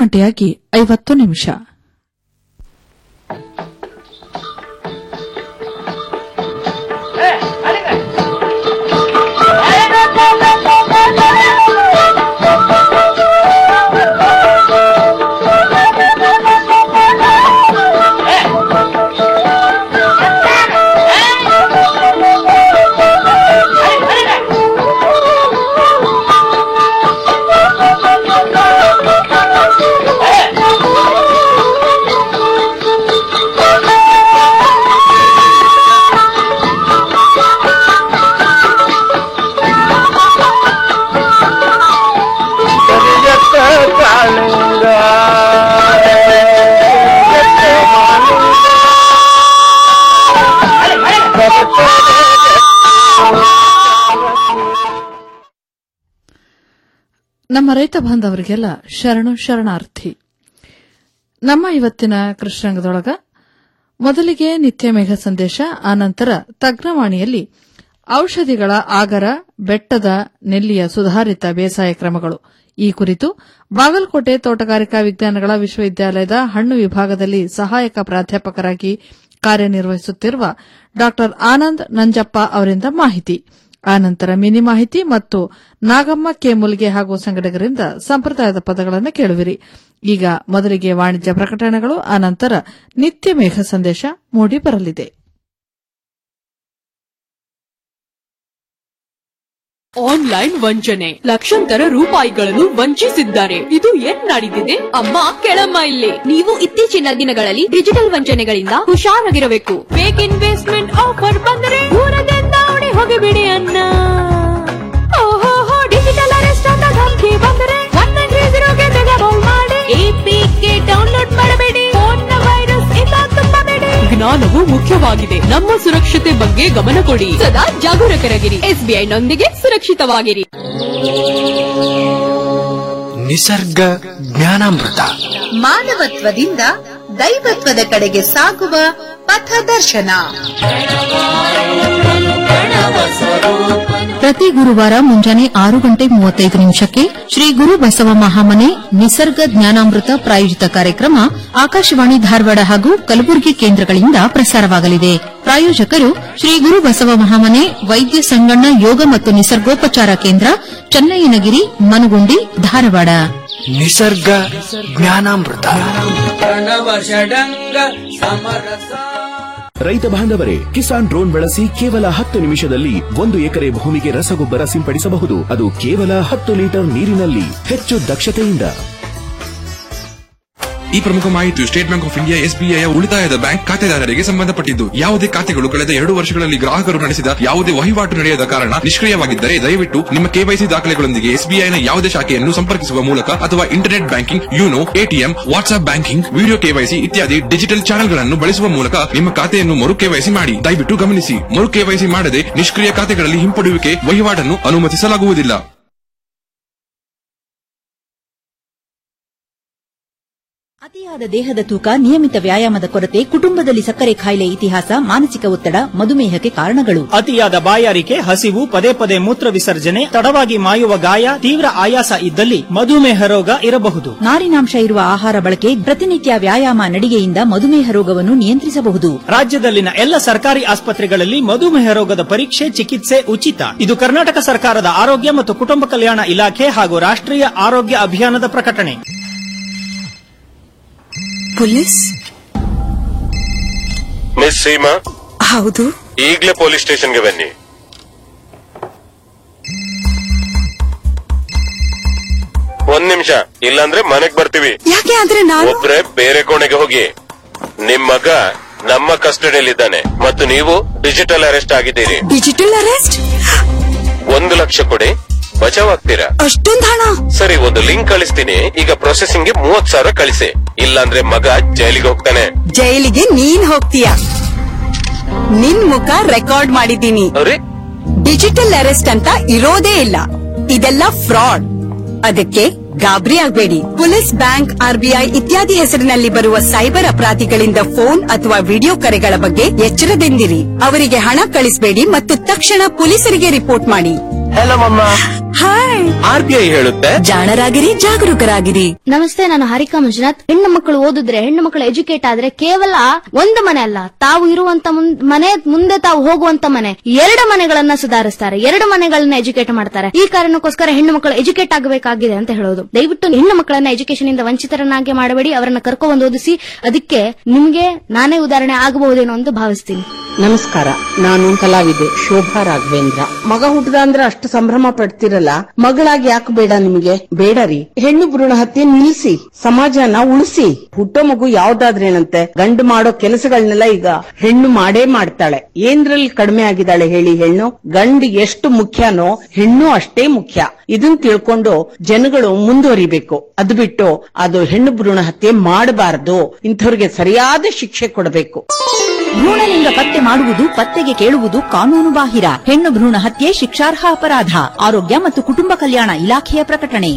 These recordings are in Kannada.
ಗಂಟೆಯಾಗಿ ಐವತ್ತು ನಿಮಿಷ ನಮ್ಮ ರೈತ ಬಾಂಧವರಿಗೆಲ್ಲ ಶರಣು ಶರಣಾರ್ಥಿ ನಮ್ಮ ಇವತ್ತಿನ ಕೃಷ್ಣಾಂಗದೊಳಗ ಮೊದಲಿಗೆ ನಿತ್ಯ ಮೇಘ ಸಂದೇಶ ಆನಂತರ ತಜ್ಞವಾಣಿಯಲ್ಲಿ ಔಷಧಿಗಳ ಆಗರ ಬೆಟ್ಟದ ನೆಲ್ಲಿಯ ಸುಧಾರಿತ ಬೇಸಾಯ ಕ್ರಮಗಳು ಈ ಕುರಿತು ಬಾಗಲಕೋಟೆ ತೋಟಗಾರಿಕಾ ವಿಜ್ಞಾನಗಳ ವಿಶ್ವವಿದ್ಯಾಲಯದ ಹಣ್ಣು ವಿಭಾಗದಲ್ಲಿ ಸಹಾಯಕ ಪ್ರಾಧ್ಯಾಪಕರಾಗಿ ಕಾರ್ಯನಿರ್ವಹಿಸುತ್ತಿರುವ ಡಾ ಆನಂದ್ ನಂಜಪ್ಪ ಅವರಿಂದ ಮಾಹಿತಿ ಆನಂತರ ಮಿನಿ ಮಾಹಿತಿ ಮತ್ತು ನಾಗಮ್ಮ ಕೆಮುಲ್ಗೆ ಹಾಗೂ ಸಂಘಟಕರಿಂದ ಸಂಪ್ರದಾಯದ ಪದಗಳನ್ನು ಕೇಳುವಿರಿ ಈಗ ಮೊದಲಿಗೆ ವಾಣಿಜ್ಯ ಪ್ರಕಟಣೆಗಳು ಆನಂತರ ನಿತ್ಯ ಮೇಘ ಸಂದೇಶ ಮೂಡಿ ಬರಲಿದೆ ಆನ್ಲೈನ್ ವಂಚನೆ ಲಕ್ಷಾಂತರ ರೂಪಾಯಿಗಳನ್ನು ವಂಚಿಸಿದ್ದಾರೆ ಇದು ಏನ್ ನಡೆದಿದೆ ಅಮ್ಮ ಕೆಳಮ್ಮ ಇಲ್ಲಿ ನೀವು ಇತ್ತೀಚಿನ ದಿನಗಳಲ್ಲಿ ಡಿಜಿಟಲ್ ವಂಚನೆಗಳಿಂದ ಹುಷಾರಾಗಿರಬೇಕು ಫೇಕ್ ಇನ್ವೆಸ್ಟ್ಮೆಂಟ್ ಆಫರ್ ಬಂದರೆ ದೂರದಿಂದ ಓಡಿ ಹೋಗಿಬಿಡಿ ಅನ್ನ ಓಹೋ ಡಿಜಿಟಲ್ ಅರೆಸ್ಟ್ ಅಂತ ಧಮಕಿ ಬಂದರೆ ಒನ್ ನೈನ್ ತ್ರೀ ಜೀರೋಗೆ ಬೇಗ ಕಾಲ್ ಮಾಡಿ ಎಪಿಕೆ ಡೌನ್ಲೋಡ್ ಮಾಡಬೇಡಿ ಫೋನ್ ವೈರಸ್ ಇಂದ ತುಂಬಬೇಡಿ ಜ್ಞಾನವು ಮುಖ್ಯವಾಗಿದೆ ನಮ್ಮ ಸುರಕ್ಷತೆ ಬಗ್ಗೆ ಗಮನ ಕೊಡಿ ಸದಾ ಜಾಗರೂಕರಾಗಿರಿ ಎಸ್ಬಿಐ ನೊಂದಿಗೆ ಸುರಕ್ಷಿತವಾಗಿರಿ ನಿಸರ್ಗ ಜ್ಞಾನಾಮೃತ ಮಾನವತ್ವದಿಂದ ದೈವತ್ವದ ಕಡೆಗೆ ಸಾಗುವ ಪಥದರ್ಶನ ಪ್ರತಿ ಗುರುವಾರ ಮುಂಜಾನೆ ಆರು ಗಂಟೆ ಮೂವತ್ತೈದು ನಿಮಿಷಕ್ಕೆ ಶ್ರೀ ಗುರು ಬಸವ ಮಹಾಮನೆ ನಿಸರ್ಗ ಜ್ಞಾನಾಮೃತ ಪ್ರಾಯೋಜಿತ ಕಾರ್ಯಕ್ರಮ ಆಕಾಶವಾಣಿ ಧಾರವಾಡ ಹಾಗೂ ಕಲಬುರಗಿ ಕೇಂದ್ರಗಳಿಂದ ಪ್ರಸಾರವಾಗಲಿದೆ ಪ್ರಾಯೋಜಕರು ಶ್ರೀ ಗುರು ಬಸವ ಮಹಾಮನೆ ವೈದ್ಯ ಸಂಗಣ್ಣ ಯೋಗ ಮತ್ತು ನಿಸರ್ಗೋಪಚಾರ ಕೇಂದ್ರ ಚನ್ನಯ್ಯನಗಿರಿ ಮನಗುಂಡಿ ಧಾರವಾಡ ನಿಸರ್ಗ ಜ್ಞಾನಾಮೃತ ರೈತ ಬಾಂಧವರೇ ಕಿಸಾನ್ ಡ್ರೋನ್ ಬಳಸಿ ಕೇವಲ ಹತ್ತು ನಿಮಿಷದಲ್ಲಿ ಒಂದು ಎಕರೆ ಭೂಮಿಗೆ ರಸಗೊಬ್ಬರ ಸಿಂಪಡಿಸಬಹುದು ಅದು ಕೇವಲ ಹತ್ತು ಲೀಟರ್ ನೀರಿನಲ್ಲಿ ಹೆಚ್ಚು ದಕ್ಷತೆಯಿಂದ ಈ ಪ್ರಮುಖ ಮಾಹಿತಿಯು State Bank of India SBI ಉಳಿತಾಯದ ಬ್ಯಾಂಕ್ ಖಾತೆದಾರರಿಗೆ ಸಂಬಂಧಪಟ್ಟಿದ್ದು ಯಾವುದೇ ಖಾತೆಗಳು ಕಳೆದ ಎರಡು ವರ್ಷಗಳಲ್ಲಿ ಗ್ರಾಹಕರು ನಡೆಸಿದ ಯಾವುದೇ ವಹಿವಾಟು ನಡೆಯದ ಕಾರಣ ನಿಷ್ಕ್ರಿಯವಾಗಿದ್ದರೆ ದಯವಿಟ್ಟು ನಿಮ್ಮ ಕೆವೈಸಿ ದಾಖಲೆಗಳೊಂದಿಗೆ ಎಸ್ಬಿಐನ ಯಾವುದೇ ಶಾಖೆಯನ್ನು ಸಂಪರ್ಕಿಸುವ ಮೂಲಕ ಅಥವಾ internet banking YONO ATM WhatsApp banking video KYC ಇತ್ಯಾದಿ ಡಿಜಿಟಲ್ ಚಾನೆಲ್ಗಳನ್ನು ಬಳಸುವ ಮೂಲಕ ನಿಮ್ಮ ಖಾತೆಯನ್ನು ಮರು ಕೆವೈಸಿ ಮಾಡಿ ದಯವಿಟ್ಟು ಗಮನಿಸಿ ಮರು ಕೆವೈಸಿ ಮಾಡದೆ ನಿಷ್ಕ್ರಿಯ ಖಾತೆಗಳಲ್ಲಿ ಹಿಂಪಡೆಯುವಿಕೆ ವಹಿವಾಟನ್ನು ಅನುಮತಿಸಲಾಗುವುದಿಲ್ಲ ಅತಿಯಾದ ದೇಹದ ತೂಕ ನಿಯಮಿತ ವ್ಯಾಯಾಮದ ಕೊರತೆ ಕುಟುಂಬದಲ್ಲಿ ಸಕ್ಕರೆ ಕಾಯಿಲೆ ಇತಿಹಾಸ ಮಾನಸಿಕ ಒತ್ತಡ ಮಧುಮೇಹಕ್ಕೆ ಕಾರಣಗಳು ಅತಿಯಾದ ಬಾಯಾರಿಕೆ ಹಸಿವು ಪದೇ ಪದೇ ಮೂತ್ರ ವಿಸರ್ಜನೆ ತಡವಾಗಿ ಮಾಯುವ ಗಾಯ ತೀವ್ರ ಆಯಾಸ ಇದ್ದಲ್ಲಿ ಮಧುಮೇಹ ರೋಗ ಇರಬಹುದು ನಾರಿನಾಂಶ ಇರುವ ಆಹಾರ ಬಳಕೆ ಪ್ರತಿನಿತ್ಯ ವ್ಯಾಯಾಮ ನಡಿಗೆಯಿಂದ ಮಧುಮೇಹ ರೋಗವನ್ನು ನಿಯಂತ್ರಿಸಬಹುದು ರಾಜ್ಯದಲ್ಲಿನ ಎಲ್ಲ ಸರ್ಕಾರಿ ಆಸ್ಪತ್ರೆಗಳಲ್ಲಿ ಮಧುಮೇಹ ರೋಗದ ಪರೀಕ್ಷೆ ಚಿಕಿತ್ಸೆ ಉಚಿತ ಇದು ಕರ್ನಾಟಕ ಸರ್ಕಾರದ ಆರೋಗ್ಯ ಮತ್ತು ಕುಟುಂಬ ಕಲ್ಯಾಣ ಇಲಾಖೆ ಹಾಗೂ ರಾಷ್ಟ್ರೀಯ ಆರೋಗ್ಯ ಅಭಿಯಾನದ ಪ್ರಕಟಣೆ ಪೊಲೀಸ್ ಮಿಸ್ ಸೀಮಾ ಹೌದು ಈಗ್ಲೇ ಪೊಲೀಸ್ ಸ್ಟೇಷನ್ಗೆ ಬನ್ನಿ ಒಂದ್ ನಿಮಿಷ ಇಲ್ಲಾಂದ್ರೆ ಮನೆಗ್ ಬರ್ತೀವಿ ಯಾಕೆ ಆದ್ರೆ ನಾನು ಒಬ್ರೆ ಬೇರೆ ಕೋಣೆಗೆ ಹೋಗಿ ನಿಮ್ ಮಗ ನಮ್ಮ ಕಸ್ಟಡಿಯಲ್ಲಿದ್ದಾನೆ ಮತ್ತು ನೀವು ಡಿಜಿಟಲ್ ಅರೆಸ್ಟ್ ಆಗಿದ್ದೀರಿ ಡಿಜಿಟಲ್ ಅರೆಸ್ಟ್ ಒಂದು ಲಕ್ಷ ಕೊಡಿ ಬಚಾವ್ ಆಗ್ತೀರಾ ಅಷ್ಟೊಂದ್ ಹಣ ಸರಿ ಒಂದು ಲಿಂಕ್ ಕಳಿಸ್ತೀನಿ ಈಗ ಪ್ರೊಸೆಸಿಂಗ್ ಗೆ ಮೂವತ್ ಸಾವಿರ ಕಳಿಸಿ ಇಲ್ಲಾಂದ್ರೆ ಮಗ ಜೈಲಿಗೆ ಹೋಗ್ತಾನೆ ಜೈಲಿಗೆ ನೀನ್ ಹೋಗ್ತೀಯ ನಿನ್ ಮುಖ ರೆಕಾರ್ಡ್ ಮಾಡಿದ್ದೀನಿ ಅವ್ರಿ ಡಿಜಿಟಲ್ ಅರೆಸ್ಟ್ ಅಂತ ಇರೋದೇ ಇಲ್ಲ ಇದೆಲ್ಲ ಫ್ರಾಡ್ ಅದಕ್ಕೆ ಗಾಬರಿ ಆಗ್ಬೇಡಿ ಪೊಲೀಸ್ ಬ್ಯಾಂಕ್ ಆರ್ಬಿಐ ಇತ್ಯಾದಿ ಹೆಸರಿನಲ್ಲಿ ಬರುವ ಸೈಬರ್ ಅಪರಾಧಿಗಳಿಂದ ಫೋನ್ ಅಥವಾ ವಿಡಿಯೋ ಕರೆಗಳ ಬಗ್ಗೆ ಎಚ್ಚರದಿಂದಿರಿ ಅವರಿಗೆ ಹಣ ಕಳಿಸಬೇಡಿ ಮತ್ತು ತಕ್ಷಣ ಪೊಲೀಸರಿಗೆ ರಿಪೋರ್ಟ್ ಮಾಡಿ ಹಲೋ ಮಮ್ಮ ಹಾಯ್ ಆರ್ ಬಿ ಐ ಹೇಳುತ್ತೆ ಜಾಣರಾಗಿರಿ ಜಾಗರೂಕರಾಗಿರಿ ನಮಸ್ತೆ ನಾನು ಹಾರಿಕಾ ಮಂಜುನಾಥ್ ಹೆಣ್ಣು ಮಕ್ಕಳು ಓದಿದ್ರೆ ಹೆಣ್ಣು ಮಕ್ಕಳು ಎಜುಕೇಟ್ ಆದ್ರೆ ಕೇವಲ ಒಂದು ಮನೆ ಅಲ್ಲ ತಾವು ಇರುವಂತ ಮುಂ- ಮನೆ ಮುಂದೆ ತಾವು ಹೋಗುವಂತ ಮನೆ ಎರಡು ಮನೆಗಳನ್ನ ಸುಧಾರಿಸ್ತಾರೆ ಎರಡು ಮನೆಗಳನ್ನ ಎಜುಕೇಟ್ ಮಾಡ್ತಾರೆ ಈ ಕಾರಣಕ್ಕೋಸ್ಕರ ಹೆಣ್ಣು ಮಕ್ಕಳು ಎಜುಕೇಟ್ ಆಗಬೇಕಾಗಿದೆ ಅಂತ ಹೇಳೋದು ದಯವಿಟ್ಟು ಹೆಣ್ಣು ಮಕ್ಕಳನ್ನ ಎಜುಕೇಶನ್ ಇಂದ ವಂಚಿತರನ್ನಾಗಿ ಮಾಡಬೇಡಿ ಅವರನ್ನ ಕರ್ಕೊಂಡ್ಬಂದು ಓದಿಸಿ ಅದಕ್ಕೆ ನಿಮ್ಗೆ ನಾನೇ ಉದಾಹರಣೆ ಆಗಬಹುದೇನೋ ಅಂತ ಭಾವಿಸ್ತೀನಿ ನಮಸ್ಕಾರ ನಾನು ಕಲಾವಿದೆ ಶೋಭಾ ರಾಘವೇಂದ್ರ ಮಗ ಹುಟ್ಟದ ಅಂದ್ರೆ ಅಷ್ಟು ಸಂಭ್ರಮ ಪಡ್ತಿರಲ್ಲ ಮಗಳಾಗಿ ಯಾಕೆ ಬೇಡ ನಿಮಗೆ ಬೇಡ ರೀ ಹೆಣ್ಣು ಭ್ರೂಣ ಹತ್ಯೆ ನಿಲ್ಲಿಸಿ ಸಮಾಜನ ಉಳಿಸಿ ಹುಟ್ಟೋ ಮಗು ಯಾವ್ದಾದ್ರೇನಂತೆ ಗಂಡು ಮಾಡೋ ಕೆಲಸಗಳನ್ನೆಲ್ಲ ಈಗ ಹೆಣ್ಣು ಮಾಡೇ ಮಾಡ್ತಾಳೆ ಏನ್ರಲ್ಲಿ ಕಡಿಮೆ ಆಗಿದ್ದಾಳೆ ಹೇಳಿ ಹೆಣ್ಣು ಗಂಡು ಎಷ್ಟು ಮುಖ್ಯನೋ ಹೆಣ್ಣು ಅಷ್ಟೇ ಮುಖ್ಯ ಇದನ್ ತಿಳ್ಕೊಂಡು ಜನಗಳು ಮುಂದುವರಿಬೇಕು ಅದು ಬಿಟ್ಟು ಅದು ಹೆಣ್ಣು ಭ್ರೂಣ ಹತ್ಯೆ ಮಾಡಬಾರದು ಇಂಥವ್ರಿಗೆ ಸರಿಯಾದ ಶಿಕ್ಷೆ ಕೊಡಬೇಕು ಭ್ರೂಣಲಿಂಗ ಪತ್ತೆ ಮಾಡುವುದು ಪತ್ತೆಗೆ ಕೇಳುವುದು ಕಾನೂನು ಬಾಹಿರ ಹೆಣ್ಣು ಭ್ರೂಣ ಹತ್ಯೆ ಶಿಕ್ಷಾರ್ಹ ಅಪರಾಧ ಆರೋಗ್ಯ ಮತ್ತು ಕುಟುಂಬ ಕಲ್ಯಾಣ ಇಲಾಖೆಯ ಪ್ರಕಟಣೆ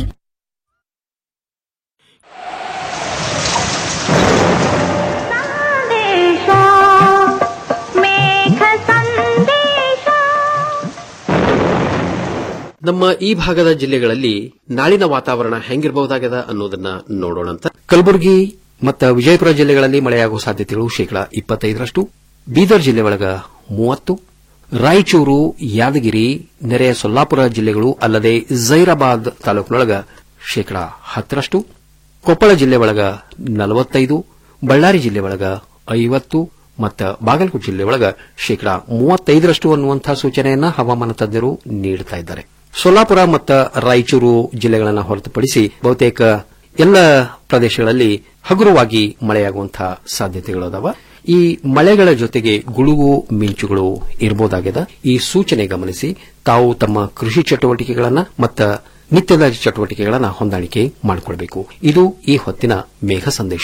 ನಮ್ಮ ಈ ಭಾಗದ ಜಿಲ್ಲೆಗಳಲ್ಲಿ ನಾಳಿನ ವಾತಾವರಣ ಹೆಂಗಿರಬಹುದಾಗದ ಅನ್ನೋದನ್ನ ನೋಡೋಣಂತ ಕಲಬುರಗಿ ಮತ್ತು ವಿಜಯಪುರ ಜಿಲ್ಲೆಗಳಲ್ಲಿ ಮಳೆಯಾಗುವ ಸಾಧ್ಯತೆಗಳು ಶೇಕಡಾ ಇಪ್ಪತ್ತೈದರಷ್ಟು ಬೀದರ್ ಜಿಲ್ಲೆ ಒಳಗ ಮೂವತ್ತು ರಾಯಚೂರು ಯಾದಗಿರಿ ನೆರೆಯ ಸೊಲ್ಲಾಪುರ ಜಿಲ್ಲೆಗಳು ಅಲ್ಲದೆ ಜೈರಾಬಾದ್ ತಾಲೂಕಿನೊಳಗ ಶೇಕಡಾ ಹತ್ತರಷ್ಟು ಕೊಪ್ಪಳ ಜಿಲ್ಲೆ ಒಳಗ ನಲವತ್ತೈದು ಬಳ್ಳಾರಿ ಜಿಲ್ಲೆ ಒಳಗ ಐವತ್ತು ಮತ್ತು ಬಾಗಲಕೋಟೆ ಜಿಲ್ಲೆ ಒಳಗ ಶೇಕಡಾ ಮೂವತ್ತೈದರಷ್ಟು ಅನ್ನುವಂತಹ ಸೂಚನೆಯನ್ನ ಹವಾಮಾನ ತಜ್ಞರು ನೀಡುತ್ತಾ ಇದ್ದಾರೆ ಸೊಲ್ಲಾಪುರ ಮತ್ತು ರಾಯಚೂರು ಜಿಲ್ಲೆಗಳನ್ನು ಹೊರತುಪಡಿಸಿ ಬಹುತೇಕ ಎಲ್ಲ ಪ್ರದೇಶಗಳಲ್ಲಿ ಹಗುರವಾಗಿ ಮಳೆಯಾಗುವಂತಹ ಸಾಧ್ಯತೆಗಳು ಅದಾವ ಈ ಮಳೆಗಳ ಜೊತೆಗೆ ಗುಡುಗು ಮಿಂಚುಗಳು ಇರಬಹುದಾಗಿದೆ ಈ ಸೂಚನೆ ಗಮನಿಸಿ ತಾವು ತಮ್ಮ ಕೃಷಿ ಚಟುವಟಿಕೆಗಳನ್ನ ಮತ್ತು ನಿತ್ಯದ ಚಟುವಟಿಕೆಗಳನ್ನ ಹೊಂದಾಣಿಕೆ ಮಾಡಿಕೊಳ್ಬೇಕು ಇದು ಈ ಹೊತ್ತಿನ ಮೇಘ ಸಂದೇಶ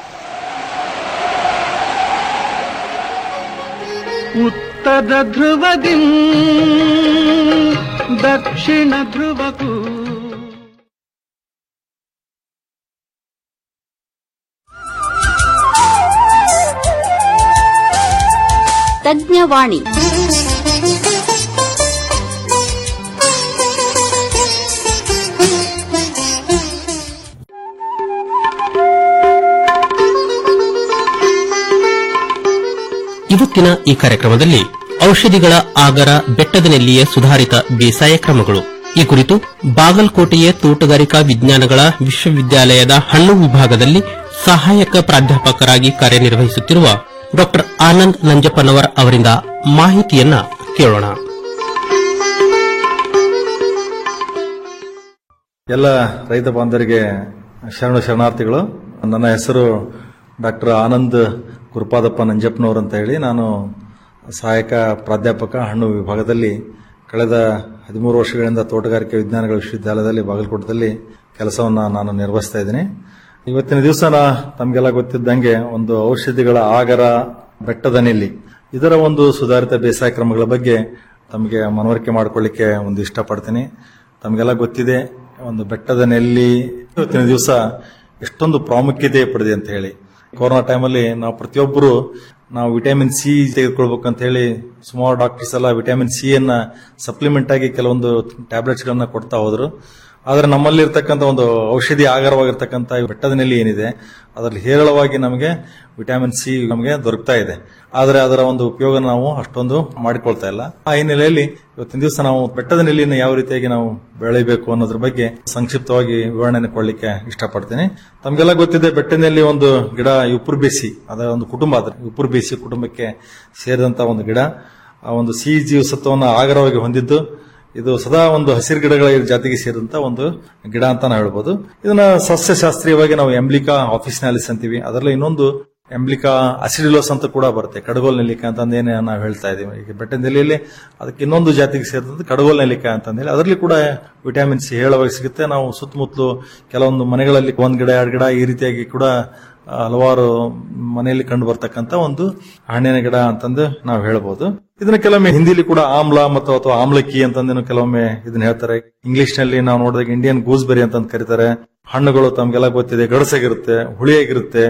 ಉತ್ತರ ಧ್ರುವದಿ ದಕ್ಷಿಣ ಧ್ರುವಕ್ಕೂ ತಜ್ಞವಾಣಿ ಇವತ್ತಿನ ಈ ಕಾರ್ಯಕ್ರಮದಲ್ಲಿ ಔಷಧಿಗಳ ಆಗರ ಬೆಟ್ಟದ ನೆಲ್ಲಿಯ ಸುಧಾರಿತ ಬೇಸಾಯ ಕ್ರಮಗಳು ಈ ಕುರಿತು ಬಾಗಲಕೋಟೆಯ ತೋಟಗಾರಿಕಾ ವಿಜ್ಞಾನಗಳ ವಿಶ್ವವಿದ್ಯಾಲಯದ ಹಣ್ಣು ವಿಭಾಗದಲ್ಲಿ ಸಹಾಯಕ ಪ್ರಾಧ್ಯಾಪಕರಾಗಿ ಕಾರ್ಯನಿರ್ವಹಿಸುತ್ತಿರುವ ಡಾ ಆನಂದ್ ನಂಜಪ್ಪನವರ್ ಅವರಿಂದ ಮಾಹಿತಿಯನ್ನ ಕೇಳೋಣ ಎಲ್ಲ ರೈತ ಬಾಂಧವರಿಗೆ ಶರಣ ಶರಣಾರ್ಥಿಗಳು ನನ್ನ ಹೆಸರು ಡಾಕ್ಟರ್ ಆನಂದ್ ಗುರುಪಾದಪ್ಪ ನಂಜಪ್ಪನವರು ಅಂತ ಹೇಳಿ ನಾನು ಸಹಾಯಕ ಪ್ರಾಧ್ಯಾಪಕ ಹಣ್ಣು ವಿಭಾಗದಲ್ಲಿ ಕಳೆದ ಹದಿಮೂರು ವರ್ಷಗಳಿಂದ ತೋಟಗಾರಿಕೆ ವಿಜ್ಞಾನಗಳ ವಿಶ್ವವಿದ್ಯಾಲಯದಲ್ಲಿ ಬಾಗಲಕೋಟದಲ್ಲಿ ಕೆಲಸವನ್ನು ನಾನು ನಿರ್ವಹಿಸ್ತಾ ಇದ್ದೀನಿ ಇವತ್ತಿನ ದಿವಸ ತಮಗೆಲ್ಲ ಗೊತ್ತಿದ್ದಂಗೆ ಒಂದು ಔಷಧಿಗಳ ಆಗರ ಬೆಟ್ಟದ ನೆಲ್ಲಿ ಇದರ ಒಂದು ಸುಧಾರಿತ ಬೇಸಾಯ ಕ್ರಮಗಳ ಬಗ್ಗೆ ತಮಗೆ ಮನವರಿಕೆ ಮಾಡಿಕೊಳ್ಳಿಕ್ಕೆ ಒಂದು ಇಷ್ಟಪಡ್ತೀನಿ ತಮಗೆಲ್ಲ ಗೊತ್ತಿದೆ ಒಂದು ಬೆಟ್ಟದ ನೆಲ್ಲಿ ಇವತ್ತಿನ ದಿವಸ ಎಷ್ಟೊಂದು ಪ್ರಾಮುಖ್ಯತೆ ಪಡೆದಿದೆ ಅಂತ ಹೇಳಿ ಕೊರೋನಾ ಟೈಮಲ್ಲಿ ನಾವು ಪ್ರತಿಯೊಬ್ಬರು ನಾವು ವಿಟಮಿನ್ ಸಿ ತೆಗೆದುಕೊಳ್ಬೇಕು ಅಂತ ಹೇಳಿ ಸುಮಾರು ಡಾಕ್ಟರ್ಸ್ ಎಲ್ಲ ವಿಟಮಿನ್ ಸಿ ಅನ್ನ ಸಪ್ಲಿಮೆಂಟ್ ಆಗಿ ಕೆಲವೊಂದು ಟ್ಯಾಬ್ಲೆಟ್ಸ್ ಗಳನ್ನ ಕೊಡ್ತಾ ಹೋದ್ರು ಆದ್ರೆ ನಮ್ಮಲ್ಲಿ ಇರ್ತಕ್ಕಂಥ ಒಂದು ಔಷಧಿ ಆಗರವಾಗಿರ್ತಕ್ಕಂಥ ಈ ಬೆಟ್ಟದ ನೆಲ್ಲಿ ಏನಿದೆ ಅದರಲ್ಲಿ ಹೇರಳವಾಗಿ ನಮಗೆ ವಿಟಮಿನ್ ಸಿ ನಮಗೆ ದೊರಕ್ತಾ ಇದೆ ಆದ್ರೆ ಅದರ ಒಂದು ಉಪಯೋಗ ನಾವು ಅಷ್ಟೊಂದು ಮಾಡಿಕೊಳ್ತಾ ಇಲ್ಲ ಆ ಹಿನ್ನೆಲೆಯಲ್ಲಿ ಇವತ್ತಿನ ದಿವಸ ನಾವು ಬೆಟ್ಟದ ನೆಲ್ಲಿನ ಯಾವ ರೀತಿಯಾಗಿ ನಾವು ಬೆಳೆಯಬೇಕು ಅನ್ನೋದ್ರ ಬಗ್ಗೆ ಸಂಕ್ಷಿಪ್ತವಾಗಿ ವಿವರಣೆ ಕೊಡ್ಲಿಕ್ಕೆ ಇಷ್ಟಪಡ್ತೀನಿ ತಮಗೆಲ್ಲ ಗೊತ್ತಿದೆ ಬೆಟ್ಟದಲ್ಲಿ ಒಂದು ಗಿಡ ಉಪ್ಪುರ್ ಬೇಸಿ ಅದರ ಒಂದು ಕುಟುಂಬ ಅದ್ರ ಉಪ್ಪುರ್ ಬೇಸಿ ಕುಟುಂಬಕ್ಕೆ ಸೇರಿದಂತ ಒಂದು ಗಿಡ ಆ ಒಂದು ಸಿಹಿ ಜೀವಸತ್ವವನ್ನು ಆಗರವಾಗಿ ಹೊಂದಿದ್ದು ಇದು ಸದಾ ಒಂದು ಹಸಿರು ಗಿಡಗಳ ಜಾತಿಗೆ ಸೇರಿದಂತ ಒಂದು ಗಿಡ ಅಂತ ನಾವು ಹೇಳ್ಬೋದು ಇದನ್ನ ಸಸ್ಯಶಾಸ್ತ್ರೀಯವಾಗಿ ನಾವು ಎಂಬ್ಲಿಕಾ ಆಫೀಸ್ನಾಲಿಸ್ ಅಂತೀವಿ ಅದರಲ್ಲಿ ಇನ್ನೊಂದು ಎಂಬ್ಲಿಕಾ ಅಸಿಡಿಲೋಸ್ ಅಂತ ಕೂಡ ಬರುತ್ತೆ ಕಡಗೋಲ್ ನೆಲ್ಲಿಕಾಯಿ ಅಂತಂದೇನೆ ನಾವು ಹೇಳ್ತಾ ಇದೀವಿ ಈಗ ಬೆಟ್ಟದ ನೆಲೆಯಲ್ಲಿ ಅದಕ್ಕೆ ಇನ್ನೊಂದು ಜಾತಿಗೆ ಸೇರಿದಂತ ಕಡಗೋಲ್ ನೆಲ್ಲಿಕಾಯಿ ಅಂತಂದೇಳಿ ಅದರಲ್ಲಿ ಕೂಡ ವಿಟಮಿನ್ ಸಿ ಹೇಳವಾಗಿ ಸಿಗುತ್ತೆ ನಾವು ಸುತ್ತಮುತ್ತಲು ಕೆಲವೊಂದು ಮನೆಗಳಲ್ಲಿ ಒಂದ್ ಗಿಡ ಎರಡು ಗಿಡ ಈ ರೀತಿಯಾಗಿ ಕೂಡ ಹಲವಾರು ಮನೆಯಲ್ಲಿ ಕಂಡು ಬರ್ತಕ್ಕಂತ ಒಂದು ಹಣ್ಣಿನ ಗಿಡ ಅಂತಂದು ನಾವು ಹೇಳ್ಬೋದು ಇದನ್ನ ಕೆಲವೊಮ್ಮೆ ಹಿಂದಿಲಿ ಕೂಡ ಆಮ್ಲ ಮತ್ತು ಅಥವಾ ಆಮ್ಲಕ್ಕಿ ಅಂತಂದೇನು ಕೆಲವೊಮ್ಮೆ ಇದನ್ನ ಹೇಳ್ತಾರೆ ಇಂಗ್ಲಿಷ್ ನಲ್ಲಿ ನಾವು ನೋಡಿದಾಗ ಇಂಡಿಯನ್ ಗೂಸ್ಬೆರಿ ಅಂತಂದು ಕರೀತಾರೆ ಹಣ್ಣುಗಳು ತಮ್ಗೆಲ್ಲ ಗೊತ್ತಿದೆ ಗಡಸಾಗಿರುತ್ತೆ ಹುಳಿಯಾಗಿರುತ್ತೆ